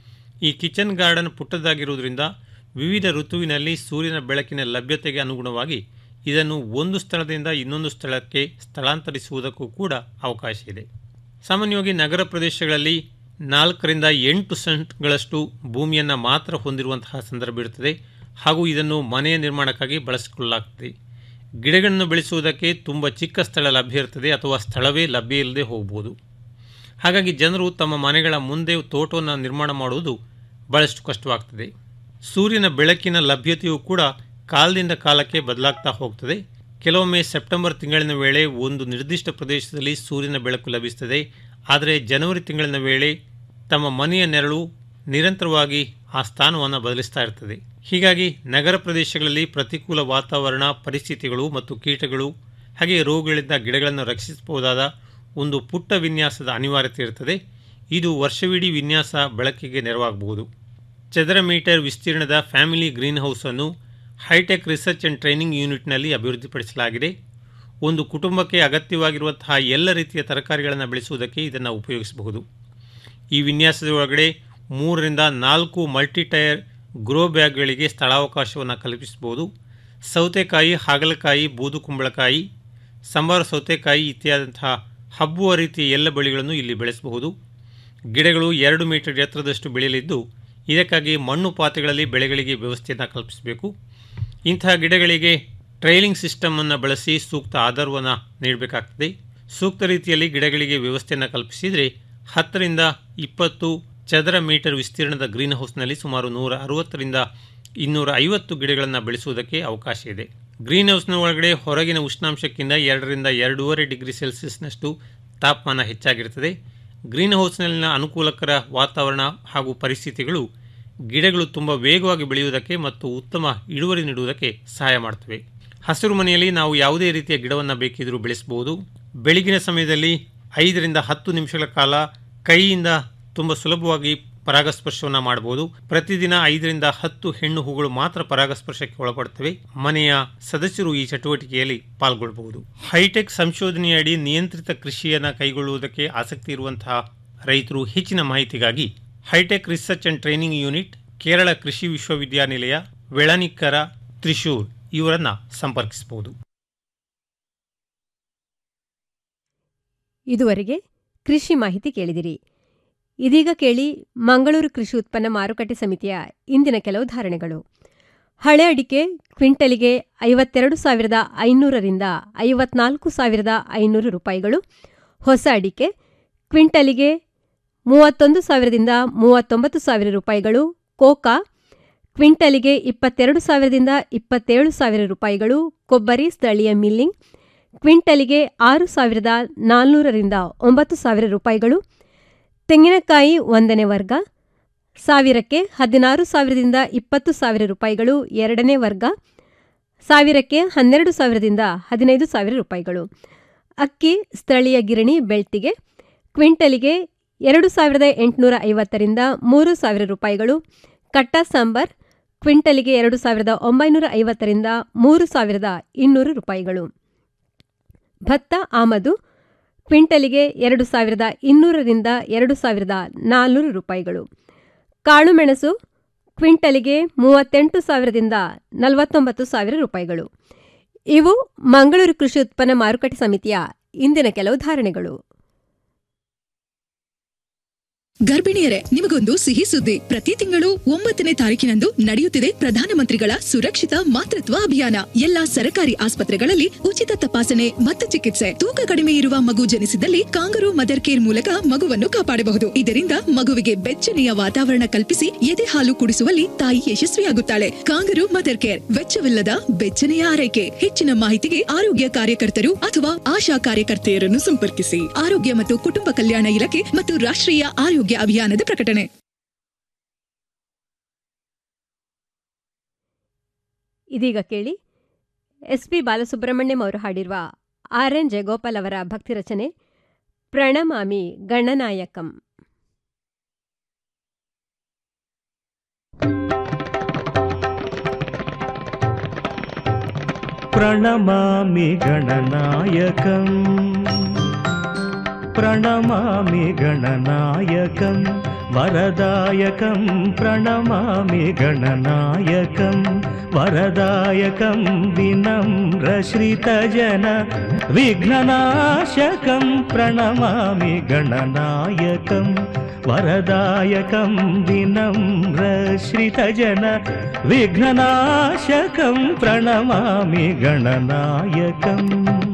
ಈ ಕಿಚನ್ ಗಾರ್ಡನ್ ಪುಟ್ಟದಾಗಿರುವುದರಿಂದ ವಿವಿಧ ಋತುವಿನಲ್ಲಿ ಸೂರ್ಯನ ಬೆಳಕಿನ ಲಭ್ಯತೆಗೆ ಅನುಗುಣವಾಗಿ ಇದನ್ನು ಒಂದು ಸ್ಥಳದಿಂದ ಇನ್ನೊಂದು ಸ್ಥಳಕ್ಕೆ ಸ್ಥಳಾಂತರಿಸುವುದಕ್ಕೂ ಕೂಡ ಅವಕಾಶ ಇದೆ ಸಾಮಾನ್ಯವಾಗಿ ನಗರ ಪ್ರದೇಶಗಳಲ್ಲಿ ನಾಲ್ಕರಿಂದ ಎಂಟು ಸೆಂಟ್ಗಳಷ್ಟು ಭೂಮಿಯನ್ನು ಮಾತ್ರ ಹೊಂದಿರುವಂತಹ ಸಂದರ್ಭ ಇರುತ್ತದೆ ಹಾಗೂ ಇದನ್ನು ಮನೆಯ ನಿರ್ಮಾಣಕ್ಕಾಗಿ ಬಳಸಿಕೊಳ್ಳಲಾಗ್ತದೆ ಗಿಡಗಳನ್ನು ಬೆಳೆಸುವುದಕ್ಕೆ ತುಂಬ ಚಿಕ್ಕ ಸ್ಥಳ ಲಭ್ಯ ಇರ್ತದೆ ಅಥವಾ ಸ್ಥಳವೇ ಲಭ್ಯ ಇಲ್ಲದೆ ಹೋಗಬಹುದು ಹಾಗಾಗಿ ಜನರು ತಮ್ಮ ಮನೆಗಳ ಮುಂದೆ ತೋಟವನ್ನು ನಿರ್ಮಾಣ ಮಾಡುವುದು ಬಹಳಷ್ಟು ಕಷ್ಟವಾಗ್ತದೆ ಸೂರ್ಯನ ಬೆಳಕಿನ ಲಭ್ಯತೆಯೂ ಕೂಡ ಕಾಲದಿಂದ ಕಾಲಕ್ಕೆ ಬದಲಾಗ್ತಾ ಹೋಗ್ತದೆ ಕೆಲವೊಮ್ಮೆ ಸೆಪ್ಟೆಂಬರ್ ತಿಂಗಳಿನ ವೇಳೆ ಒಂದು ನಿರ್ದಿಷ್ಟ ಪ್ರದೇಶದಲ್ಲಿ ಸೂರ್ಯನ ಬೆಳಕು ಲಭಿಸುತ್ತದೆ ಆದರೆ ಜನವರಿ ತಿಂಗಳಿನ ವೇಳೆ ತಮ್ಮ ಮನೆಯ ನೆರಳು ನಿರಂತರವಾಗಿ ಆ ಸ್ಥಾನವನ್ನು ಬದಲಿಸ್ತಾ ಇರ್ತದೆ ಹೀಗಾಗಿ ನಗರ ಪ್ರದೇಶಗಳಲ್ಲಿ ಪ್ರತಿಕೂಲ ವಾತಾವರಣ ಪರಿಸ್ಥಿತಿಗಳು ಮತ್ತು ಕೀಟಗಳು ಹಾಗೆ ರೋಗಗಳಿಂದ ಗಿಡಗಳನ್ನು ರಕ್ಷಿಸಬಹುದಾದ ಒಂದು ಪುಟ್ಟ ವಿನ್ಯಾಸದ ಅನಿವಾರ್ಯತೆ ಇರುತ್ತದೆ ಇದು ವರ್ಷವಿಡೀ ವಿನ್ಯಾಸ ಬಳಕೆಗೆ ನೆರವಾಗಬಹುದು ಚದರ ಮೀಟರ್ ವಿಸ್ತೀರ್ಣದ ಫ್ಯಾಮಿಲಿ ಗ್ರೀನ್ ಹೌಸನ್ನು ಹೈಟೆಕ್ ರಿಸರ್ಚ್ ಆ್ಯಂಡ್ ಟ್ರೈನಿಂಗ್ ಯೂನಿಟ್ನಲ್ಲಿ ಅಭಿವೃದ್ಧಿಪಡಿಸಲಾಗಿದೆ ಒಂದು ಕುಟುಂಬಕ್ಕೆ ಅಗತ್ಯವಾಗಿರುವಂತಹ ಎಲ್ಲ ರೀತಿಯ ತರಕಾರಿಗಳನ್ನು ಬೆಳೆಸುವುದಕ್ಕೆ ಇದನ್ನು ಉಪಯೋಗಿಸಬಹುದು ಈ ವಿನ್ಯಾಸದ ಒಳಗಡೆ ಮೂರರಿಂದ ನಾಲ್ಕು ಮಲ್ಟಿ ಟೈರ್ ಗ್ರೋ ಬ್ಯಾಗ್ಗಳಿಗೆ ಸ್ಥಳಾವಕಾಶವನ್ನು ಕಲ್ಪಿಸಬಹುದು ಸೌತೆಕಾಯಿ ಹಾಗಲಕಾಯಿ ಬೂದು ಕುಂಬಳಕಾಯಿ ಸಂಬಾರ ಸೌತೆಕಾಯಿ ಇತ್ಯಾದಂತಹ ಹಬ್ಬುವ ರೀತಿಯ ಎಲ್ಲ ಬೆಳೆಗಳನ್ನು ಇಲ್ಲಿ ಬೆಳೆಸಬಹುದು ಗಿಡಗಳು ಎರಡು ಮೀಟರ್ ಎತ್ತರದಷ್ಟು ಬೆಳೆಯಲಿದ್ದು ಇದಕ್ಕಾಗಿ ಮಣ್ಣು ಪಾತ್ರೆಗಳಲ್ಲಿ ಬೆಳೆಗಳಿಗೆ ವ್ಯವಸ್ಥೆಯನ್ನು ಕಲ್ಪಿಸಬೇಕು ಇಂತಹ ಗಿಡಗಳಿಗೆ ಟ್ರೈಲಿಂಗ್ ಸಿಸ್ಟಮನ್ನು ಬಳಸಿ ಸೂಕ್ತ ಆಧಾರವನ್ನು ನೀಡಬೇಕಾಗ್ತದೆ ಸೂಕ್ತ ರೀತಿಯಲ್ಲಿ ಗಿಡಗಳಿಗೆ ವ್ಯವಸ್ಥೆಯನ್ನು ಕಲ್ಪಿಸಿದರೆ ಹತ್ತರಿಂದ ಇಪ್ಪತ್ತು ಚದರ ಮೀಟರ್ ವಿಸ್ತೀರ್ಣದ ಗ್ರೀನ್ ಹೌಸ್ನಲ್ಲಿ ಸುಮಾರು ನೂರ ಅರವತ್ತರಿಂದ ಇನ್ನೂರ ಐವತ್ತು ಗಿಡಗಳನ್ನು ಬೆಳೆಸುವುದಕ್ಕೆ ಅವಕಾಶ ಇದೆ ಗ್ರೀನ್ ಹೌಸ್ನ ಒಳಗಡೆ ಹೊರಗಿನ ಉಷ್ಣಾಂಶಕ್ಕಿಂತ ಎರಡರಿಂದ ಎರಡೂವರೆ ಡಿಗ್ರಿ ಸೆಲ್ಸಿಯಸ್ನಷ್ಟು ತಾಪಮಾನ ಹೆಚ್ಚಾಗಿರುತ್ತದೆ ಗ್ರೀನ್ ಹೌಸ್ನಲ್ಲಿನ ಅನುಕೂಲಕರ ವಾತಾವರಣ ಹಾಗೂ ಪರಿಸ್ಥಿತಿಗಳು ಗಿಡಗಳು ತುಂಬ ವೇಗವಾಗಿ ಬೆಳೆಯುವುದಕ್ಕೆ ಮತ್ತು ಉತ್ತಮ ಇಳುವರಿ ನೀಡುವುದಕ್ಕೆ ಸಹಾಯ ಮಾಡ್ತವೆ ಹಸಿರು ಮನೆಯಲ್ಲಿ ನಾವು ಯಾವುದೇ ರೀತಿಯ ಗಿಡವನ್ನು ಬೇಕಿದ್ರೂ ಬೆಳೆಸಬಹುದು ಬೆಳಗಿನ ಸಮಯದಲ್ಲಿ ಐದರಿಂದ ಹತ್ತು ನಿಮಿಷಗಳ ಕಾಲ ಕೈಯಿಂದ ತುಂಬ ಸುಲಭವಾಗಿ ಪರಾಗಸ್ಪರ್ಶವನ್ನು ಮಾಡಬಹುದು ಪ್ರತಿದಿನ ಐದರಿಂದ ಹತ್ತು ಹೆಣ್ಣು ಹೂಗಳು ಮಾತ್ರ ಪರಾಗಸ್ಪರ್ಶಕ್ಕೆ ಒಳಪಡುತ್ತವೆ ಮನೆಯ ಸದಸ್ಯರು ಈ ಚಟುವಟಿಕೆಯಲ್ಲಿ ಪಾಲ್ಗೊಳ್ಳಬಹುದು ಹೈಟೆಕ್ ಸಂಶೋಧನೆಯಡಿ ನಿಯಂತ್ರಿತ ಕೃಷಿಯನ್ನು ಕೈಗೊಳ್ಳುವುದಕ್ಕೆ ಆಸಕ್ತಿ ಇರುವಂತಹ ರೈತರು ಹೆಚ್ಚಿನ ಮಾಹಿತಿಗಾಗಿ hi-tech research and training unit Kerala ಕೃಷಿ ವಿಶ್ವವಿದ್ಯಾನಿಲಯ ವೆಳನಿಕ್ಕರ ತ್ರಿಶೂರ್ ಇವರನ್ನ ಸಂಪರ್ಕಿಸಬಹುದು ಇದುವರೆಗೆ ಕೃಷಿ ಮಾಹಿತಿ ಕೇಳಿದಿರಿ ಇದೀಗ ಕೇಳಿ ಮಂಗಳೂರು ಕೃಷಿ ಉತ್ಪನ್ನ ಮಾರುಕಟ್ಟೆ ಸಮಿತಿಯ ಇಂದಿನ ಕೆಲವು ಧಾರಣೆಗಳು ಹಳೆ ಅಡಿಕೆ ಕ್ವಿಂಟಲಿಗೆ ಐವತ್ತೆರಡು ಸಾವಿರದ ಐನೂರರಿಂದ ಐವತ್ನಾಲ್ಕು ಸಾವಿರದ ಐನೂರು ರೂಪಾಯಿಗಳು ಹೊಸ ಅಡಿಕೆ ಕ್ವಿಂಟಲಿಗೆ ಮೂವತ್ತೊಂದು ಸಾವಿರದಿಂದ ಮೂವತ್ತೊಂಬತ್ತು ಸಾವಿರ ರೂಪಾಯಿಗಳು ಕೋಕಾ ಕ್ವಿಂಟಲಿಗೆ ಇಪ್ಪತ್ತೆರಡು ಸಾವಿರದಿಂದ ಇಪ್ಪತ್ತೇಳು ಸಾವಿರ ರೂಪಾಯಿಗಳು ಕೊಬ್ಬರಿ ಸ್ಥಳೀಯ ಮಿಲ್ಲಿಂಗ್ ಕ್ವಿಂಟಲಿಗೆ ಆರು ಸಾವಿರದ ನಾಲ್ನೂರರಿಂದ ಒಂಬತ್ತು ಸಾವಿರ ರೂಪಾಯಿಗಳು ತೆಂಗಿನಕಾಯಿ ಒಂದನೇ ವರ್ಗ ಸಾವಿರಕ್ಕೆ ಹದಿನಾರು ಸಾವಿರದಿಂದ ಇಪ್ಪತ್ತು ಸಾವಿರ ರೂಪಾಯಿಗಳು ಎರಡನೇ ವರ್ಗ ಸಾವಿರಕ್ಕೆ ಹನ್ನೆರಡು ಸಾವಿರದಿಂದ ಹದಿನೈದು ಸಾವಿರ ರೂಪಾಯಿಗಳು ಅಕ್ಕಿ ಸ್ಥಳೀಯ ಗಿರಣಿ ಬೆಳ್ತಿಗೆ ಕ್ವಿಂಟಲಿಗೆ ಎರಡು ಸಾವಿರದ ಎಂಟುನೂರ ಐವತ್ತರಿಂದ ಮೂರು ಸಾವಿರ ರೂಪಾಯಿಗಳು ಕಟ್ಟ ಸಾಂಬಾರ್ ಕ್ವಿಂಟಲಿಗೆ ಎರಡು ಸಾವಿರದ ಒಂಬೈನೂರ ಐವತ್ತರಿಂದ ಮೂರು ಸಾವಿರದ ಇನ್ನೂರು ರೂಪಾಯಿಗಳು ಭತ್ತ ಆಮದು ಕ್ವಿಂಟಲಿಗೆ ಎರಡು ಸಾವಿರದ ಇನ್ನೂರರಿಂದ ಎರಡು ಸಾವಿರದ ನಾಲ್ನೂರು ರೂಪಾಯಿಗಳು ಕಾಳುಮೆಣಸು ಕ್ವಿಂಟಲಿಗೆ ಮೂವತ್ತೆಂಟು ಸಾವಿರದಿಂದ ನಲವತ್ತೊಂಬತ್ತು ಸಾವಿರ ರೂಪಾಯಿಗಳು ಇವು ಮಂಗಳೂರು ಕೃಷಿ ಉತ್ಪನ್ನ ಮಾರುಕಟ್ಟೆ ಸಮಿತಿಯ ಇಂದಿನ ಕೆಲವು ಧಾರಣೆಗಳು ಗರ್ಭಿಣಿಯರೇ ನಿಮಗೊಂದು ಸಿಹಿ ಸುದ್ದಿ ಪ್ರತಿ ತಿಂಗಳು ಒಂಬತ್ತನೇ ತಾರೀಕಿನಂದು ನಡೆಯುತ್ತಿದೆ ಪ್ರಧಾನಮಂತ್ರಿಗಳ ಸುರಕ್ಷಿತ ಮಾತೃತ್ವ ಅಭಿಯಾನ ಎಲ್ಲಾ ಸರಕಾರಿ ಆಸ್ಪತ್ರೆಗಳಲ್ಲಿ ಉಚಿತ ತಪಾಸಣೆ ಮತ್ತು ಚಿಕಿತ್ಸೆ ತೂಕ ಕಡಿಮೆ ಇರುವ ಮಗು ಜನಿಸಿದಲ್ಲಿ ಕಾಂಗರು ಮದರ್ ಕೇರ್ ಮೂಲಕ ಮಗುವನ್ನು ಕಾಪಾಡಬಹುದು ಇದರಿಂದ ಮಗುವಿಗೆ ಬೆಚ್ಚನೆಯ ವಾತಾವರಣ ಕಲ್ಪಿಸಿ ಎದೆ ಹಾಲು ಕುಡಿಸುವಲ್ಲಿ ತಾಯಿ ಯಶಸ್ವಿಯಾಗುತ್ತಾಳೆ ಕಾಂಗರು ಮದರ್ ಕೇರ್ ವೆಚ್ಚವಿಲ್ಲದ ಬೆಚ್ಚನೆಯ ಆರೈಕೆ ಹೆಚ್ಚಿನ ಮಾಹಿತಿಗೆ ಆರೋಗ್ಯ ಕಾರ್ಯಕರ್ತರು ಅಥವಾ ಆಶಾ ಕಾರ್ಯಕರ್ತೆಯರನ್ನು ಸಂಪರ್ಕಿಸಿ ಆರೋಗ್ಯ ಮತ್ತು ಕುಟುಂಬ ಕಲ್ಯಾಣ ಇಲಾಖೆ ಮತ್ತು ರಾಷ್ಟ್ರೀಯ ಆರೋಗ್ಯ ಅಭಿಯಾನದ ಪ್ರಕಟಣೆ ಇದೀಗ ಕೇಳಿ ಎಸ್ ಪಿ ಬಾಲಸುಬ್ರಹ್ಮಣ್ಯಂ ಅವರು ಹಾಡಿರುವ ಆರ್ ಎನ್ ಜಯಗೋಪಾಲ್ ಅವರ ಭಕ್ತಿ ರಚನೆ ಪ್ರಣಮಾಮಿ ಗಣನಾಯಕಂ प्रणमामि गणनायकम् प्रणमामि गणनायकं वरदायकं प्रणमामि गणनायकं वरदायकं विनम्रश्रितजन विघ्ननाशकं प्रणमामि गणनायकं वरदायकं विनम्रश्रितजन विघ्ननाशकं प्रणमामि गणनायकम्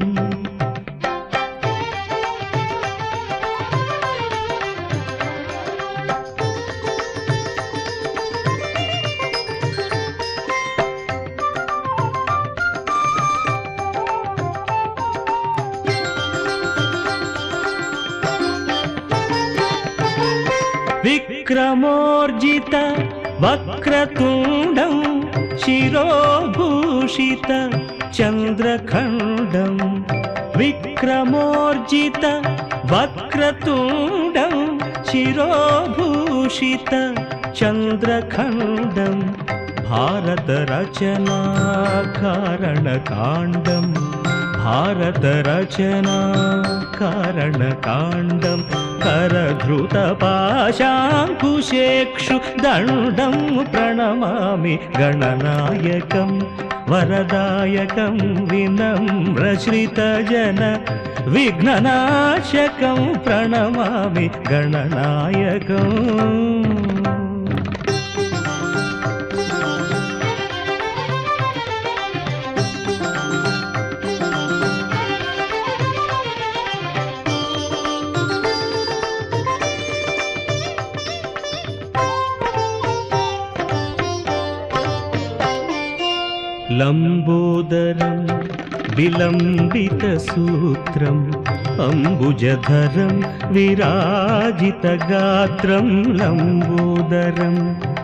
विक्रमोर्जित वक्रतुण्डं शिरोभूषित चन्द्रखण्डं विक्रमोर्जित वक्रतुण्डं शिरोभूषित चन्द्रखण्डं भारतरचना कारणकाण्डं भारतरचना कारणकाण्डं करधृतपाशाङ्कुशेक्षु दण्डं प्रणमामि गणनायकं वरदायकं विनम्रश्रितजन विघ्ननाशकं प्रणमामि गणनायकम् लम्बोदरं विलम्बितसूत्रम् अम्बुजधरं विराजितगात्रं लम्बोदरम्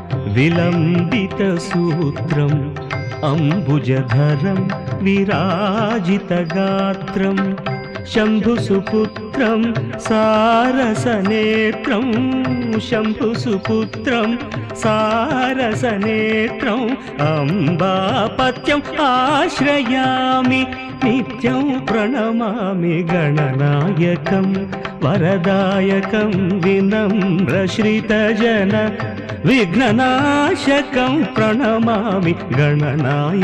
विलम्बितसूत्रम् अम्बुजधरं विराजितगात्रम् शम्भुसुपुत्रं सारसनेत्रं शम्भुसुपुत्रं सारसनेत्रम् अम्बापत्यम् आश्रयामि नित्यं प्रणमामि गणनायकं वरदायकं विनम्रश्रितजन विघ्ननाशकं प्रणमामि गणनाय